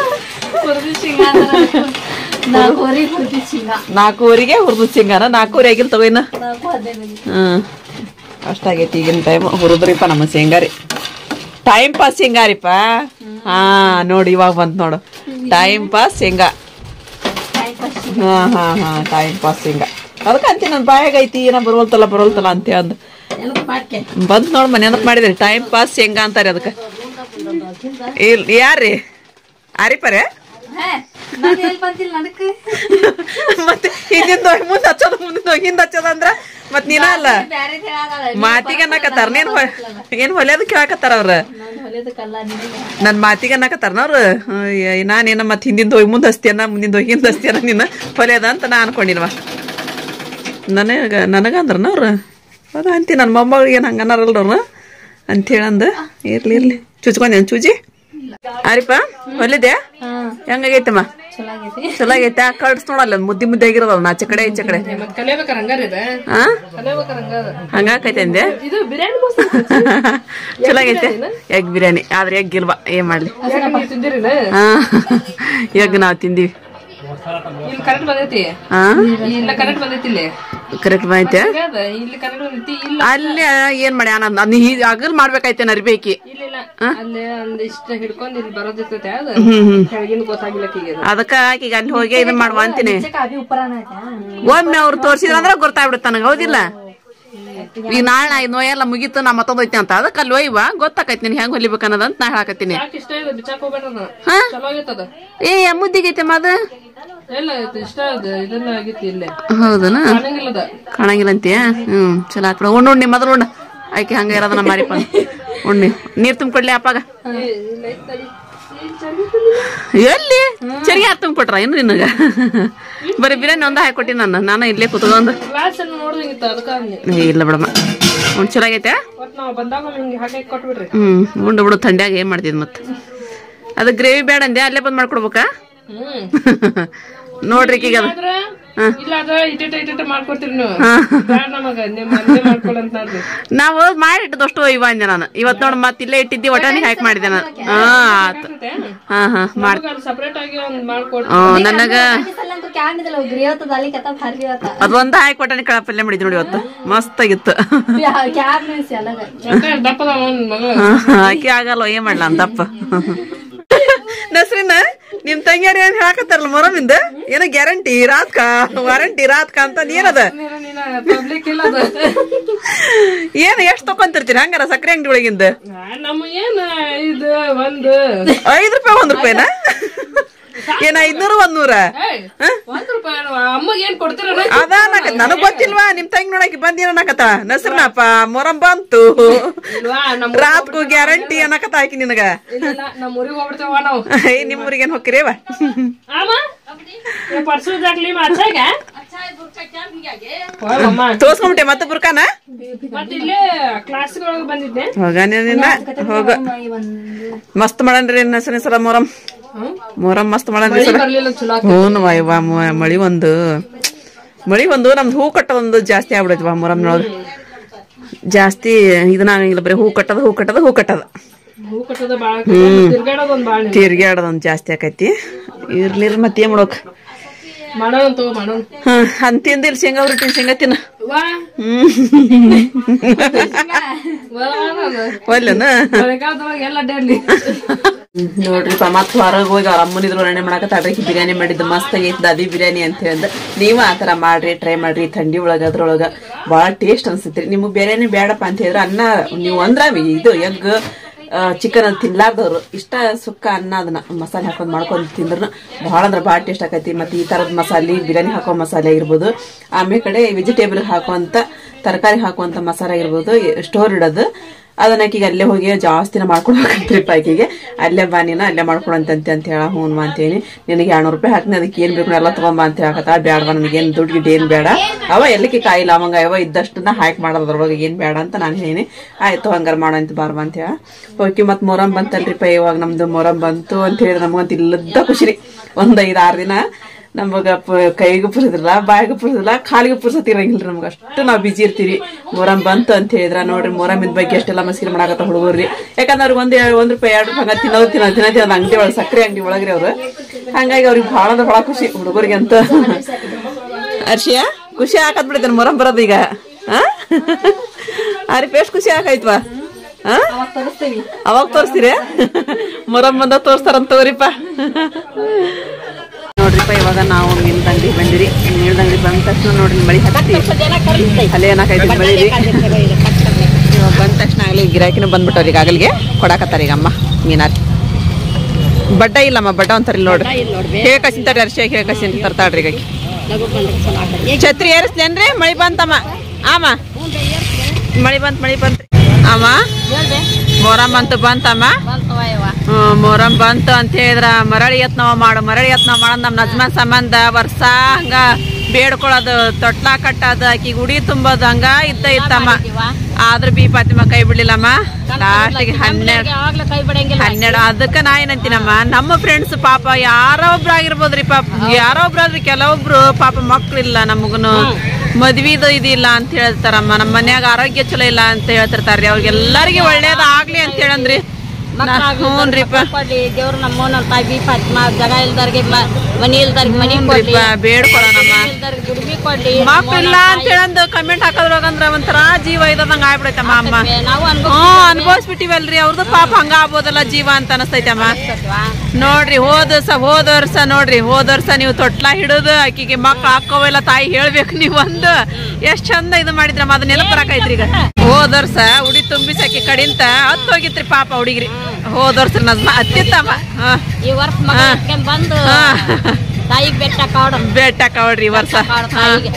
ನಾಲ್ಕೂವರೆಗೆ ಹುರಿದ ಶೇಂಗಾನ ನಾಲ್ಕೂವರೆ ಆಗಿಲ್ಲ ತಗೋ ಇನ್ನ ಹ್ಮ್ ಅಷ್ಟಾಗೈತಿ ಈಗಿನ ಟೈಮ್ ಹುರಿದ್ರಿಪ್ಪ ನಮ್ಮ ಶೇಂಗಾ ರೀ ಟೈಮ್ ಪಾಸ್ ಶೇಂಗಾರಿಪ್ಪ ಹಾ ನೋಡಿ ಇವಾಗ ಬಂತ್ ನೋಡು ಟೈಮ್ ಪಾಸ್ ಶೇಂಗಾ ಹಾ ಹಾ ಹಾ ಟೈಮ್ ಪಾಸ್ ಶೇಂಗಾ ಅದಕ್ಕೆ ಅಂತೀನಿ ನನ್ನ ಬಾಯಾಗ ಐತಿ ಏನೋ ಬರೋಲ್ತಲ್ಲ ಬರೋಲ್ತಲ್ಲ ಅಂತ ಅಂದ್ ಬಂತ್ ನೋಡ್ ಮನೆ ಏನಪ್ಪ ಮಾಡಿದ್ರಿ ಟೈಮ್ ಪಾಸ್ ಶೇಂಗಾ ಅಂತಾರೆ ಅದಕ್ಕೆ ಇಲ್ ಯಾರ್ರಿ ಆರಿಪರೆ ಮತ್ತೆ ಹಿಂದಿಂದ ಹೋಗಿ ಮುಂದೆ ಹಚ್ಚೋದು ಮುಂದಿಂದ ಹೋಗಿ ಹಿಂದೆ ಹಚ್ಚೋದು ಅಂದ್ರ ಮತ್ ನೀನ ಅಲ್ಲ ಮಾತಿಗೆ ಅನ್ನಕತ್ತಾರ ನೀನ್ ಹೊ- ಏನ್ ಹೊಲಿಯೋದು ಕೇಳಕತ್ತಾರ ಅವ್ರ ನನ್ ಮಾತಿಗೆ ಅನ್ನಕತ್ತಾರ ಅವ್ರು ನಾನೇನ ಮತ್ ಹಿಂದಿಂದ ಹೋಗಿ ಮುಂದೆ ಹಸ್ತಿಯನ್ನ ಮುಂದಿಂದ ಹೋಗಿ ಹಿಂದೆ ಹಸ್ತಿಯನ್ನ ನಿನ್ನ ಹೊಲಿಯೋದ ಅಂತ ನಾ ಅನ್ಕೊಂಡಿನವ ನನಗ ನನಗಂದ್ರನ ಅವ್ರ ಅದ ಅಂತಿ ನನ್ನ ಮೊಮ್ಮಗಳಿಗೆ ಏನು ಹಂಗ ಅನ್ನರಲ್ರ ಅವ್ರು ಅಂತ ಹೇಳಂದ ಇರ್ಲಿ ಇರ್ಲಿ ಚುಚ್ಕೊಂಡೇನ್ ಚೂಜಿ ಆರಿಪ ಹೊಲಿದೆ ಹೆಂಗಾಗೈತಮ್ಮ ಚಲೋ ಆಗೈತೆ ಕಳ್ಸ್ ನೋಡಲ್ಲ ಮುದ್ದಿ ಮುದ್ದೆ ಆಗಿರೋದಲ್ಲ ನಾಚೆ ಕಡೆ ಈಚೆ ಕಡೆ ಕಲಿಯಬೇಕಾರ ಹಂಗಾರ ಇದೆ ಹಾ ಕಲಿಯಬೇಕಾರ ಹಂಗಾರ ಹಂಗಾಕೈತೆ ಅಂದೆ ಇದು ಬಿರಿಯಾನಿ ಮಸ್ತ್ ಚಲೋ ಆಗೈತೆ ಎಗ್ ಬಿರಿಯಾನಿ ಆದ್ರೆ ಎಗ್ ಇಲ್ವಾ ಏನ್ ಮಾಡ್ಲಿ ತಿಂದಿರಿನ ಹಾ ಎಗ್ ನಾವ್ ತಿಂದಿವಿ ಇಲ್ಲಿ ಕರೆಂಟ್ ಬಂದೈತಿ ಹಾ ಇಲ್ಲ ಕರೆಂಟ್ ಬಂದೈತಿ ಇಲ್ಲಿ ಕರೆಕ್ಟ್ ಮಾಹಿತಿ ಹಿಂಗಾದ, ಇಲ್ಲಿ ಕರೆಂಟ್ ಬಂದೈತಿ ಇಲ್ಲ ಅಲ್ಲಿ ಏನ್ ಮಾಡಿ ಅನ್ನ ಅಗಲ್ ಮಾಡ್ಬೇಕಾಯ್ತೆ ನರಿಬೇಕಿ ಇಲ್ಲ ಇಲ್ಲ ಅಲ್ಲೇ ಒಂದ್ ಇಷ್ಟ ಹಿಡ್ಕೊಂಡ್ ಇಲ್ಲಿ ಬರೋದಿರ್ತೈತೆ ಅದು ಹ್ಮ್ ಹ್ಮ್ ಕೆಳಗಿನ ಗೊತ್ತಾಗಿಲ್ಲ ಈಗ ಅದಕ್ಕ ಆಕಿಗೆ ಅಲ್ಲಿ ಹೋಗಿ ಇದನ್ ಮಾಡುವ ಅಂತೀನಿ ಒಮ್ಮೆ ಅವ್ರು ತೋರ್ಸಿದ್ರ ಅಂದ್ರೆ ಗೊತ್ತಾಗ್ಬಿಡುತ್ತೆ ನನಗೆ ಹೌದಿಲ್ಲ ಈಗ ನಾಳೆ ನೋಯೆಲ್ಲ ಮುಗೀತು ನಾ ಮತ್ತೊಂದು ಐತಿ ಅಂತ ಅದಕ್ಕೆ ಅಲ್ಲಿ ಒಯ್ವ ಗೊತ್ತಾಕೈತಿ ನಿನ್ ಹೆಂಗ್ ಹೊಲಿಬೇಕು ಅನ್ನೋದಂತ ನಾ ಹೇಳಕತ್ತೀನಿ ಯಾಕೆ ಇಷ್ಟ ಇದೆ ಬಿಚ್ಚಾಕ್ ಹೋಗ್ಬೇಡ ಅದನ್ನ. ಹಾ? ಚಲೋ ಆಗೈತದ ಏ ಮುದ್ದಿಗೈತೆ ಮದ ಇಲ್ಲ ಇದು ಇಷ್ಟ ಇದೆ ಇದನ್ನ ಆಗೈತಿ ಇಲ್ಲೇ ಹೌದನ ಕಾಣಂಗಿಲ್ಲದ ಕಾಣಂಗಿಲ್ಲ ಅಂತೀಯ ಹ್ಮ್ ಚಲೋ ಆತ್ಬಿಡ ಉಣ್ಣು ಉಣ್ಣಿ ಮೊದಲು ಉಣ್ಣ ಆಯ್ಕೆ ಹಂಗ ಇರೋದನ್ನ ಮಾರಿಪ ಉಣ್ಣಿ ನೀರ್ ತುಂಬಿಕೊಡ್ಲಿ ಅಪ್ಪಾಗ ಎಲ್ಲಿ ಚರಿಗೆ ಯಾರು ತುಂಬಿಕೊಟ್ರ ಏನು ನಿನಗ ಬರೀ ಬಿರಿಯಾನಿ ಒಂದ ಹಾಕೊಟ್ಟಿ ನಾನು ನಾನು ಇಲ್ಲೇ ಕುತ್ಕೊಂಡು ಗ್ಲಾಸ್ ಅನ್ನು ನೋಡ್ದಂಗಿತ್ತು ಅದಕ್ಕ ಅಂದ್ನಿ. ಏ, ಇಲ್ಲ ಬಿಡಮ್ಮ ಉಣ್ ಚಲೋ ಆಗೈತೆ ಒಟ್ ನಾವ್ ಬಂದಾಗ ಹಿಂಗೆ ಹಾಕಿ ಕೊಟ್ಬಿಡ್ರಿ ಹ್ಮ್ ಉಂಡು ಬಿಡು ಥಂಡ್ಯಾಗ ಏನ್ ಮಾಡ್ತಿದ್ ಮತ್ತೆ ಅದು ಗ್ರೇವಿ ಬೇಡ ಅಂದೆ ಅಲ್ಲೇ ಬಂದ್ ಮಾಡ್ಕೊಡ್ಬೇಕಾ ಹ್ಮ್ ನೋಡ್ರಿ ಈಗ ಅದು ಆದ್ರ ಇಲ್ಲ ಅದ್ರ ಇಟ್ಟಿಟ ಇಟ್ಟಿಟ ಮಾಡ್ಕೊಡ್ತೀರಿ ನೀವು ಬ್ಯಾಡ ನಮಗ ನಿಮ್ ಅಲ್ಲೇ ಮಾಡ್ಕೊಳಂತ ನೋಡ್ರಿ ನಾವು ಮಾಡಿಟ್ಟದಷ್ಟು ಇವ ಅಂದೆ ನಾನು ಇವತ್ ನೋಡ್ ಮತ್ ಇಲ್ಲೇ ಇಟ್ಟಿದ್ದಿ ಒಟಾನಿ ಹಾಕಿ ಮಾಡಿದೆ ನಾನು ಹಾ ಆತ ಹಾ ಹಾ ಮಾಡ್ ಅಲ್ಲಿ ಸಪರೇಟ್ ಆಗಿ ಒಂದ್ ಮಾಡ್ಕೊಡ್ ಹ್ಮ್, ನನಗ ಗ್ರೇವತ್ತದ ಅಲ್ಲಿ ಕತ್ತ ಭಾರಿ ಅವತ್ತ ಅದೊಂದ ಹಾಕಿ ಒಟಾನಿ ಕಳ ಪಲ್ಯ ಮಾಡಿದ್ವಿ ನೋಡಿ ಇವತ್ತು ಮಸ್ತ್ ಆಗಿತ್ತು ಕ್ಯಾಬ್ ನಿಲ್ಸಿ ಅಲ್ಲಗ ಯಾಕೆ ದಪ್ಪದ ಒಂದ್ ಮಗ ಹಾಕಿ ಆಗಲ್ಲ ಏನ್ ಮಾಡ್ಲ ಅಂತಪ್ಪ ನಸ್ರಿನ ನಿಮ್ ತಂಗಿಯರ್ ಏನ್ ಹೇಳಕತ್ತಾರಲ್ಲ ಮೊರಮಿಂದ ಏನೋ ಗ್ಯಾರಂಟಿ ರಾತ್ಕ ವಾರಂಟಿ ರಾತ್ಕ ಅಂತ ಏನದ ಪಬ್ಲಿಕ್ ಇಲ್ಲ ಅದು ಏನ್ ಎಷ್ಟ್ ತಕೊಂತಿರ್ತೀರಿ ಹಂಗಾರ ಸಕ್ಕರೆ ಅಂಗಡಿ ಒಳಗಿಂದ ಆ, ನಮ್ಮ ಏನ್ ಇದು ಒಂದು ಐದ್ ರೂಪಾಯಿ ಒಂದ್ ರೂಪಾಯಿನ ಏನ ಐದ್ನೂರು ಒಂದ್ ನೂರ ಒಂದ್ ರೂಪಾಯಿ ಅಮ್ಮಗೆ ಏನ್ ಕೊಡ್ತೀರ ಅದ ಅನ್ನಕತ್ ನನಗ್ ಗೊತ್ತಿಲ್ವಾ ನಿಮ್ ತಂಗಿ ನೋಡಕ್ ಬಂದಿ ಅನ್ನಕತ್ತ ನಸ್ರನಪ್ಪ ಮೊರಂ ಬಂತು ಇಲ್ವಾ ನಮ್ ರಾತ್ಗೂ ಗ್ಯಾರಂಟಿ ಅನ್ನಕತ್ತ ಆಕಿ ನಿನಗ ಇಲ್ಲ ನಮ್ ಊರಿಗೆ ಹೋಗ್ಬಿಡ್ತೇವ ನಾವು ಏ ನಿಮ್ ಊರಿಗೆ ಏನ್ ಹೊಕ್ಕಿರೇವ ಆಮ ಪರ್ಸುದಾಗ್ಲಿ ಮಾಚಾಗ ಅಮ್ಮ ತೋರ್ಸ್ಕೊಂಬಿಟ್ಟೆ ಮತ್ತೆ ಬುರ್ಕಾನ ಮತ್ ಇಲ್ಲೇ ಕ್ಲಾಸ್ಗಳಿಗೆ ಬಂದಿದ್ದೆ ಹೋಗ ನಿನ್ನ ಹೋಗ ಮಸ್ತ್ ಮಾಡನ್ರಿ ನಸನ ಸಲ ಮೊರಂ ಮೊರಂ ಮಸ್ತ್ ಮಾಡನ್ರಿ ಸಲ ಬರ್ಲಿಲ್ಲ ಚಲೋ ಹ್ಞೂ ಯವ್ವ ಮ- ಮಳಿ ಒಂದು ಮಳಿ ಒಂದು ನಮ್ದು ಹೂ ಕಟ್ಟೋದೊಂದು ಜಾಸ್ತಿ ಆಗ್ಬಿಡೈತವ ಮೊರಮ್ನೊಳಗ ಜಾಸ್ತಿ ಇದನ್ನ ಆಗಂಗಿಲ್ಲ ಬರೀ ಹೂ ಕಟ್ಟದ ಹೂ ಕಟ್ಟದ ಹೂ ಕಟ್ಟದ ಹೂ ಕಟ್ಟದ ಬಾಳ ತಿರ್ಗಾಡೋದ್ ಒಂದ್ ಬಾಳ ತಿರ್ಗ್ಯಾಡದೊಂದು ಜಾಸ್ತಿ ಆಕೈತಿ ಇರ್ಲಿರ್ ಮತ್ತೆ ಏನ್ ಮಾಡೋಕ್ ಮಾಡೋಣ ತಗೋ ಮಾಡೋಣ ಹಾ ಅಂತ ತಿಂದಿಲ್ ಶೇಂಗಾ ರೊಟ್ಟಿ ಶೇಂಗಾ ತಿನ್ನ ವಾ ಹ್ಮ್ ವಾ ನಾನು ಒಲ್ಲೆನ ಮಳೆಗಾಲದೊಳಗೆ ಎಲ್ಲ ಅಡ್ಡಾಡ್ಲಿ ನೋಡ್ರಿಪ್ಪ ಮತ್ ಹೊರಗೆ ಹೋಗಿ ಅವ್ರ ಅಮ್ಮನಿದ್ರು ಎಣ್ಣೆ ಮಾಡಕತ್ತಾಡ್ರಿ ಬಿರಿಯಾನಿ ಮಾಡಿದ್ದು ಮಸ್ತ್ ಆಗೈತಿ ಅದಿ ಬಿರಿಯಾನಿ ಅಂತ ಹೇಳಿದ ನೀವು ಆ ಥರ ಮಾಡ್ರಿ ಟ್ರೈ ಮಾಡ್ರಿ ಥಂಡಿ ಒಳಗ ಅದ್ರೊಳಗ ಭಾಳ ಟೇಸ್ಟ್ ಅನ್ಸತ್ರಿ ನಿಮ್ಗೆ ಬಿರಿಯಾನಿ ಬೇಡಪ್ಪ ಅಂತ ಹೇಳಿದ್ರೆ ಅನ್ನ ನೀವು ಅಂದ್ರ ಇದು ಎಗ್ ಚಿಕನ್ ಅದು ತಿನ್ಲಾರ್ದವ್ರು ಇಷ್ಟ ಸುಕ್ಕ ಅನ್ನ ಅದನ್ನ ಮಸಾಲೆ ಹಾಕೊಂಡ್ ಮಾಡ್ಕೊಂಡ್ ತಿಂದ್ರು ಭಾಳ ಅಂದ್ರೆ ಭಾಳ ಟೇಸ್ಟ್ ಆಕೈತಿ ಮತ್ತೆ ಈ ತರದ ಮಸಾಲೆ ಬಿರಿಯಾನಿ ಹಾಕೋ ಮಸಾಲೆ ಆಗಿರ್ಬೋದು ಆಮೇಲೆ ಕಡೆ ವೆಜಿಟೇಬಲ್ ಹಾಕುವಂತ ತರಕಾರಿ ಹಾಕುವಂತ ಮಸಾಲೆ ಆಗಿರ್ಬೋದು ಸ್ಟೋರ್ ಇಡೋದು ಅದನ್ನ ಆಕಿಗೆ ಅಲ್ಲೇ ಹೋಗಿ ಜಾಸ್ತಿನ ಮಾಡ್ಕೊಂಡು ಹೋಗಂತ್ರಿಪ್ಪ ಆಕಿಗೆ ಅಲ್ಲೇ ಬಾ ನೀನು ಅಲ್ಲೇ ಮಾಡ್ಕೊಳಂತಂತೆ ಅಂತ ಹೇಳ ಹ್ಞೂ ಅಂತೀನಿ ನಿನಗೆ ಎರಡ್ನೂರು ರೂಪಾಯಿ ಹಾಕ್ನಿ ಅದಕ್ಕೆ ಏನ್ ಬೇಕು ಎಲ್ಲ ತಗೊಂಬ ಅಂತ ಹೇಳಕತ್ತ ಬೇಡವಾ ನನಗೇನು ದುಡ್ಡು ಗಿಡ್ಡು ಏನ್ ಬೇಡ ಅವ ಎಲ್ಲಕ್ಕೆ ಕಾಯಿ ಲವಂಗ ಅವ ಇದ್ದಷ್ಟನ್ನ ಹಾಕಿ ಮಾಡೋದ್ರೊಳಗೆ ಏನ್ ಬೇಡ ಅಂತ ನಾನು ಹೇಳಿ ಆಯ್ತು ಹಂಗಾರ ಮಾಡಂತ ಬಾರ್ವಾ ಅಂತ ಹೇಳ ಹೋಗಿ ಮತ್ ಮೊರಂ ಬಂತಲ್ರಿಪ್ಪ ಇವಾಗ ನಮ್ದು ಮೊರಂ ಬಂತು ಅಂತ ಹೇಳಿ ನಮಗಂತ ಇಲ್ಲದ ಖುಷಿ ಒಂದ್ ಐದ್ ಆರ್ ದಿನ ನಮಗ ಪ- ಕೈಗೂ ಪುರ್ಸದಿಲ್ಲ ಬಾಯಿಗೂ ಪುರ್ಸದಿಲ್ಲ ಕಾಲಿಗೂ ಪುರ್ಸತ್ ಇರಂಗಿಲ್ರಿ ನಮ್ಗೆ ಅಷ್ಟು ನಾವು ಬಿಜಿ ಇರ್ತೀವಿ ಮೊರಂ ಬಂತು ಅಂತ ಹೇಳಿದ್ರ ನೋಡ್ರಿ ಮೊರಮಿನ ಬಗ್ಗೆ ಎಷ್ಟೆಲ್ಲ ಮಸ್ಕಿರಿ ಮಾಡಾಕತ್ತ ಹುಡುಗರ್ರಿ ಯಾಕಂದ್ರೆ ಅವ್ರಿಗೆ ಒಂದ್ ಎರಡ್- ಒಂದ್ ರೂಪಾಯಿ ಎರಡು ರೂಪಾಯಿ ಹಂಗ ತಿನ್ನೋದು ತಿನ್ನೋದು ದಿನ ತಿನ್ನೋದು ಅಂಗಡಿ ಒಳಗೆ ಸಕ್ಕರೆ ಅಂಗಡಿ ಒಳಗ್ರಿ ಅವ್ರು ಹಂಗಾಗಿ ಅವ್ರಿಗೆ ಭಾಳ ಅಂದ್ರೆ ಭಾಳ ಖುಷಿ ಹುಡುಗರಿಗೆ ಅಂತ ಅರ್ಷಿಯ ಖುಷಿ ಹಾಕತ್ ಬಿಡಿದ್ದಾನೆ ಮೊರಂ ಬರೋದು ಈಗ ಅರಿ ಎಷ್ಟು ಖುಷಿ ಆಕಾಯ್ತವಾ ಹಾ ಅವಾಗ ತೋರಿಸ್ತೀರಿ ಮೊರಂ ಬಂದ ತೋರಿಸ್ತಾರಂತ ತಗೋರಿಪ್ಪ ನೋಡ್ರಿಪ್ಪ ಇವಾಗ ನಾವು ಮೀನ್ ದಂಡಿ ಬಂದಿರಿ ಮೀನ್ ದಂಡಿ ಬಂದ ತಕ್ಷಣ ನೋಡ್ರಿ ಮಳಿ ಹತ್ತಿ ಅಲ್ಲೇ ಏನಾಕೈತಿ ಮಳಿ ರೀ. ಇವಾಗ ಬಂದ ತಕ್ಷಣ ಆಗಲಿ ಗಿರಾಕಿನ ಬಂದ್ಬಿಟ್ಟವ್ರಿ ಈಗ ಆಗಲ್ಗೆ ಕೊಡಾಕತ್ತಾರ ಈಗ ಅಮ್ಮ ಮೀನಾರಿ ಬಡ್ಡ ಇಲ್ಲಮ್ಮ ಬಡ್ಡ ಅಂತಾರ ಇಲ್ಲಿ ನೋಡ್ರಿ ಹೇಗೆ ಕಸಿಂತಾರ ಅರ್ಶಿ ಹೇಗೆ ಕಸಿಂತ ತರ್ತಾಳ್ರಿ ಈಗ ಆಕಿ. ಛತ್ರಿ ಏರಿಸ್ಲೇನ್ರಿ ಮಳಿ ಬಂತಮ್ಮ ಆಮ ಮಳಿ ಬಂತ್ ಮಳಿ ಬಂತ್ ಅಮ್ಮ ಮೊರಂ ಬಂತು ಬಂತಮ್ಮ ಹ್ಮ್, ಮೊರಂ ಬಂತು ಅಂತ ಹೇಳಿದ್ರ ಮರಳಿ ಯತ್ನವ ಮಾಡು ಮರಳಿ ಯತ್ನ ಮಾಡೋದ್ ನಮ್ ನಜ್ಮನ್ ಸಂಬಂಧ ವರ್ಷ ಹಂಗ ಬೇಡ್ಕೊಳ್ಳೋದು ತೊಟ್ಲ ಕಟ್ಟೋದು ಆಕಿ ಗುಡಿ ತುಂಬೋದು ಹಂಗ ಇದ್ದ ಇತ್ತಮ್ಮ ಆದ್ರ ಬಿ ಫಾತಿಮಾ ಕೈ ಬಿಡ್ಲಿಲ್ಲಮ್ಮ ಲಾಸ್ಟಿಗೆ ಹನ್ನೆರಡು ಹನ್ನೆರಡು ಅದಕ್ಕ ನಾ ಏನಂತೀನಮ್ಮ ನಮ್ಮ ಫ್ರೆಂಡ್ಸ್ ಪಾಪ ಯಾರೋ ಒಬ್ರು ಆಗಿರ್ಬೋದ್ರಿ ಪಾಪ ಯಾರೋ ಒಬ್ರು ಆದ್ರಿ ಕೆಲವೊಬ್ರು ಪಾಪ ಮಕ್ಳಿಲ್ಲ ನಮಗುನು ಮದ್ವಿದು ಇದಿಲ್ಲ ಅಂತ ಹೇಳ್ತಾರಮ್ಮ ನಮ್ಮ ಮನ್ಯಾಗ ಆರೋಗ್ಯ ಚಲೋ ಇಲ್ಲ ಅಂತ ಹೇಳ್ತಿರ್ತಾರ್ರಿ ಅವ್ರಿಗೆಲ್ಲರಿಗೆ ಒಳ್ಳೇದಾಗ್ಲಿ ಅಂತ ಹೇಳಂದ್ರಿ ಹ್ಞೂನ್ರಿಪ್ಪ ದೇವ್ರು ನಮ್ಮವನ ತಾಯಿ ಬಿ ಫಾತ್ಮಾ ಜಾಗ ಇಲ್ದವ್ರಿಗೆ ಮ- ಮನಿ ಇಲ್ದವ್ರಿಗೆ ಮನಿ ಕೊಡ್ಲಿ ಬೇಡ್ಕೊಳನಮ್ಮ ಇಲ್ದವ್ರಿಗೆ ದುಡ್ಮಿ ಕೊಡ್ಲಿ ಮಕ್ಳಿಲ್ಲ ಅಂತ ಹೇಳಂದು ಕಮೆಂಟ್ ಹಾಕೋದ್ರಾಗಂದ್ರ ಒಂಥರ ಜೀವ ಇದ್ದಂಗ ಆಗ್ಬಿಡೈತಮ್ಮ ಅಮ್ಮ ನಾವು ಹ್ಮ್ ಅನ್ಭವಿಸ್ಬಿಟ್ಟಿವಲ್ರಿ ಅವ್ರದ್ದು ಪಾಪ ಹಂಗ ಆಗ್ಬೋದಲ್ಲ ಜೀವ ಅಂತ ಅನಸ್ತೈತಮ್ಮ ನೋಡ್ರಿ ಹೋದ ವರ್ಷ ಹೋದ ವರ್ಷ ನೋಡ್ರಿ ಹೋದ ವರ್ಷ ನೀವು ತೊಟ್ಲ ಹಿಡಿದು ಆಕಿಗೆ ಮಕ್ಳು ಹಾಕೋವೆಲ್ಲ ತಾಯಿ ಹೇಳ್ಬೇಕು ನೀವು ಒಂದು ಎಷ್ಟ್ ಚಂದ ಇದು ಮಾಡಿದ್ರಮ್ಮ ಅದ್ ನೆನಪು ಬರಾಕೈತ್ರಿ ಈಗ ಹೋದ ವರ್ಷ ಉಡಿ ತುಂಬಿಸಿ ಆಕಿ ಕಡಿಂತ ಹತ್ತು ಹೋಗಿತ್ರಿ ಪಾಪ ಹುಡುಗಿರಿ ಹೋದ ವರ್ಷ ನಜ್ಮ ಹತ್ತಿತ್ತಮ್ಮ ಹಾ ಈ ವರ್ಷ ಮಗ ಎತ್ಕೊಂಡ್ ಬಂದು ಹಾ. ತಾಯಿಗೆ ಬೆಟ್ಟ ಕಾಡು ಬೆಟ್ಟ ಕವಡ್ರಿ ಈ ವರ್ಷ ಕಾಡು ಹಾ. ತಾಯಿಗೆ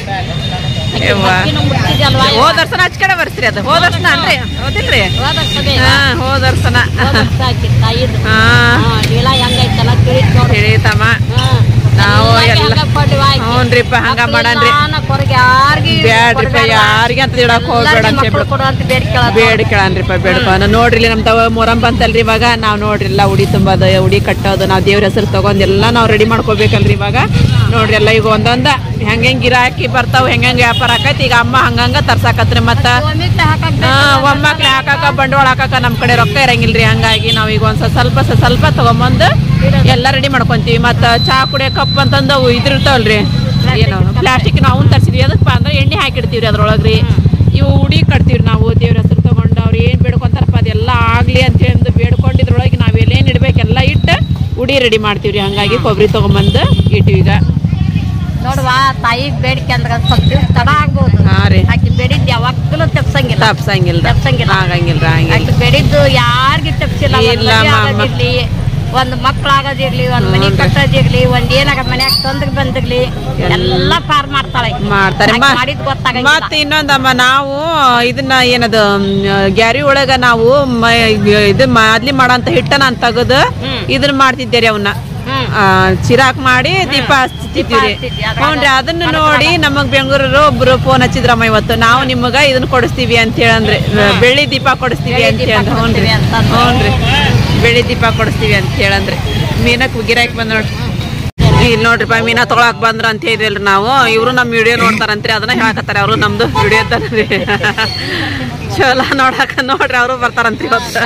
ಯವ್ವ. ಮುಟ್ಟಿದಲ್ವಾ ಹೋದ ವರ್ಷನ ಹಚ್ ಕಡೆ ಬರ್ಸ್ರಿ ಅದು ಹೋದ ವರ್ಷನ ಅನ್ರಿ ಹೌದಿಲ್ರಿ ಹೋದರ್ತದೆ ಹಾ ಹೋದ ವರ್ಷನ ಹಾಕಿ ತಾಯಿದು ಹಾ ಹಾ ನೀಳ ಹೆಂಗೈತಲ್ಲ ತಿಳಿತ್ ನೋಡು ತಿಳಿತಮ್ಮ ಹಾ. ನಾವು ಎಲ್ಲ ಎಲ್ಲ ಹೆಂಗ ಕೊಡ್ವಾ ಆಕಿ. ಹ್ಞೂನ್ರಿಪ್ಪ ಹಂಗ ಮಾಡನ್ರಿ ಮಕ್ಳಿಲ್ಲ, ಕೊರಗೆ ಯಾರ್ಗಿ ಬ್ಯಾಡ್ರಿಪ್ಪ ಯಾರಿಗೆ ಅಂತ ಇಡಕ್ ಹೋಗ್ಬೇಡ ಅಂತ ಮಕ್ಕಳು ಹೇಳ್ಬಿಡು ಕೊಡು ಅಂತ ಬೇಡ್ಕೊಳ್ಳೋದು ಬೇಡ ಕೇಳನ್ರಿಪ್ಪ ಬೇಡಪ್ಪ ನಾವು ನೋಡ್ರಿ ನಮ್ ತವ ಮೊರಂ ಬಂತಲ್ರಿ ಇವಾಗ ನಾವ್ ನೋಡ್ರಿ ಎಲ್ಲ ಉಡಿ ತುಂಬೋದು ಉಡಿ ಕಟ್ಟೋದು ನಾವ್ ದೇವ್ರ ಹೆಸರು ತಗೊಂಡ್ ಎಲ್ಲ ನಾವ್ ರೆಡಿ ಮಾಡ್ಕೋಬೇಕಲ್ರಿ ಇವಾಗ ನೋಡ್ರಿ ಎಲ್ಲ ಈಗ ಒಂದೊಂದ ಹೆಂಗ್ ಹೆಂಗ್ ಗಿರಾಕಿ ಬರ್ತಾವ ಹೆಂಗ್ ಹೆಂಗ್ ವ್ಯಾಪಾರ ಆಕೈತಿ ಈಗ ಅಮ್ಮ ಹಂಗಂಗ ತರ್ಸಾಕತ್ರಿ ಮತ್ತ ಒಮ್ಮಿಗ್ಲೆ ಹಾಕಕ್ ಹಾ ಒಮ್ಮಕ್ಲೆ ಹಾಕಾಕ ಬಂಡವಾಳ ಹಾಕಾಕ ನಮ್ ಕಡೆ ರೊಕ್ಕ ಇರಂಗಿಲ್ರಿ ಹಂಗಾಗಿ ನಾವ್ ಈಗ ಒಂದ್ ಸ್ವಲ್ಪ ಸ್ವಲ್ಪ ಸ- ಸ್ವಲ್ಪ ತಗೊಂಬಂದು ಎಲ್ಲ ರೆಡಿ ಮಾಡ್ಕೊಂತೀವಿ ಮತ್ತ ಚಾ ಕುಡಿಯೋ ಕಪ್ ಅಂತಂದು ಅವು ಇದಿರ್ತಾವಲ್ರಿ ಏನು ಪ್ಲಾಸ್ಟಿಕ್ ನಾವು ತರ್ಸಿದ್ವಿ ಅದಕ್ಕೆ ಅಂದ್ರೆ ಎಣ್ಣೆ ಹಾಕಿಡ್ತೀವ್ರಿ ಅದ್ರೊಳಗ್ರಿ ಇವು ಉಡಿ ಕಟ್ತೀವ್ರಿ ನಾವು ದೇವ್ರ ಹೆಸರು ತಗೊಂಡು ಅವ್ರು ಏನ್ ಬೇಡ್ಕೊಂತಾರಪ್ಪ ಅದೆಲ್ಲ ಆಗ್ಲಿ ಅಂತ ಹೇಳಿ ಬೇಡ್ಕೊಂಡಿದ್ರೊಳಗೆ ನಾವ್ ಎಲ್ಲೇನ್ ಇಡ್ಬೇಕೆಲ್ಲ ಇಟ್ಟು ಉಡಿ ರೆಡಿ ಮಾಡ್ತೀವ್ರಿ ಹಂಗಾಗಿ ಕೊಬ್ಬರಿ ತಗೊಂಬಂದು ಇಟ್ಟಿವಿ ಈಗ ನೋಡುವ ತಾಯಿ ಬೇಡಿಕೆ ಅಂದ್ರೆ ಸ್ವಲ್ಪ ದಿವ್ಸ ತಡ ಆಗ್ಬೋದು ಹಾ ರೀ ಆಕಿ ಬೇಡಿದ್ ಯಾವಾಗಲೂ ತಪ್ಸಂಗಿಲ್ಲ ತಪ್ಸಂಗಿಲ್ಲ ತಪ್ಸಂಗಿಲ್ಲ. ಆಗಂಗಿಲ್ಲ ಹಂಗಿಲ್ಲ ಆಕಿ ಬೇಡಿದ್ದು ಯಾರಿಗಿ ತಪ್ಸಿಲ್ಲ ಇಲ್ಲ ಮದ್ವೆ ಮಾಮ. ಆಗೋದಿರ್ಲಿ ಒಂದ್ ಮಕ್ಳಾಗೋದಿರ್ಲಿ ಒಂದ್ ಮನಿ ಕಟ್ಟೋದಿರ್ಲಿ ಒಂದ್ ಏನಾಗ ಮನ್ಯಾಗ ತೊಂದ್ರೆ ಬಂದಿರ್ಲಿ ಎಲ್ಲ ಪಾರ್ ಮಾಡ್ತಾಳೆ ಮಾಡ್ತಾರೆ ಆಕಿ ಮ- ಮಾಡಿದ್ ಗೊತ್ತಾಗಂಗಿಲ್ಲ ಮತ್ತೆ ಇನ್ನೊಂದಮ್ಮ ನಾವು ಇದನ್ನ ಏನದು ಮ್, ಗ್ಯಾರಿ ಒಳಗ ನಾವು ಮ- ಇದು ಮಾದ್ಲಿ ಮಾಡಂತ ಹಿಟ್ಟ ನಾನು ತೆಗೆದು ಇದನ್ನ ಮಾಡ್ತಿದ್ದೇರಿ ಅವನ್ನ ಹ್ಮ್. ಚಿರಾಕ್ ಮಾಡಿ ದೀಪ ಹಚ್ತಿದ್ದೀವಿ ಹಚ್ತಿದ್ವಿ. ಅದ್ರಾಗ ಹ್ಞೂನ್ರಿ ಅದನ್ನ ನೋಡಿ ನಮಗ್ ಬೆಂಗಳೂರರು ಒಬ್ರು ಫೋನ್ ಹಚ್ಚಿದ್ರಮ್ಮ ಇವತ್ತು ನಾವು ನಿಮಗ ಇದನ್ನ ಕೊಡಿಸ್ತೀವಿ ಅಂತ ಹೇಳಂದ್ರೆ ಬೆಳ್ಳಿ ದೀಪ ಕೊಡಿಸ್ತೀವಿ ಅಂತ ದೀಪ ಹೇಳಿ ಹ್ಞೂನ್ರಿ ಕೊಡಿಸ್ತೀವಿ ಅಂತಂದ್ರು. ಹ್ಞೂನ್ರಿ ಬೆಳ್ಳಿ ದೀಪ ಕೊಡಿಸ್ತೀವಿ ಅಂತ ಹೇಳಂದ್ರೆ ಮೀನಕ್ ಗಿರಾಕ್ ಬಂದ್ ನೋಡ್ರಿ ಇಲ್ಲಿ ನೋಡ್ರಿಪ್ಪ ಮೀನಾ ತೊಗೊಳಕ್ ಬಂದ್ರ ಅಂತ ಹೇಳಿದ್ರಿ ನಾವು ಇವರು ನಮ್ಮ ವಿಡಿಯೋ ನೋಡ್ತಾರಂತ್ರಿ ಅದನ್ನ ಹೇಳಕತ್ತಾರೆ ಅವರು ನಮ್ದು ವಿಡಿಯೋ ಇದ್ದಾರ್ರಿ ಚಲೋ ನೋಡಕ ನೋಡ್ರಿ ಅವರು ಬರ್ತಾರಂತ್ರಿ ಇವತ್ತು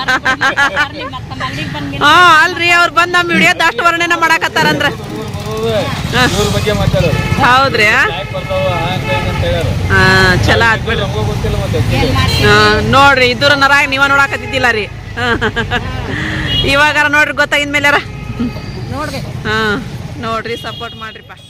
ಹಾ ಅಲ್ರಿ ಅವ್ರು ಬಂದ್ ನಮ್ಮ ವಿಡಿಯೋದ ಅಷ್ಟು ವರ್ಣನೆ ಮಾಡಕತ್ತಾರಂದ್ರ ಇವ್ರ ಬಗ್ಗೆ ಮಾತಾಡೋದು ಹೌದ್ರಿ ಯಾಕೆ ಬರ್ತಾವ ಹಂಗ ಹಿಂಗ ಅಂತ ಹೇಳ್ಯಾರ ಹಾ ಚಲೋ ಆತ್ಬಿಡ್ರಿ ನಮಗೂ ಗೊತ್ತಿಲ್ಲ ಮತ್ತೆ ಹಾ, ನೋಡ್ರಿ ಇದ್ರ ನರಾಗ ನೀವ ನೋಡಾಕತ್ತಿದ್ದಿಲ್ಲ ರೀ ಇವಾಗಾರ ನೋಡ್ರಿ ಗೊತ್ತಾಗಿದ್ಮೇಲೆ ಹಾ ನೋಡ್ರಿ ಸಪೋರ್ಟ್ ಮಾಡ್ರಿಪ್ಪ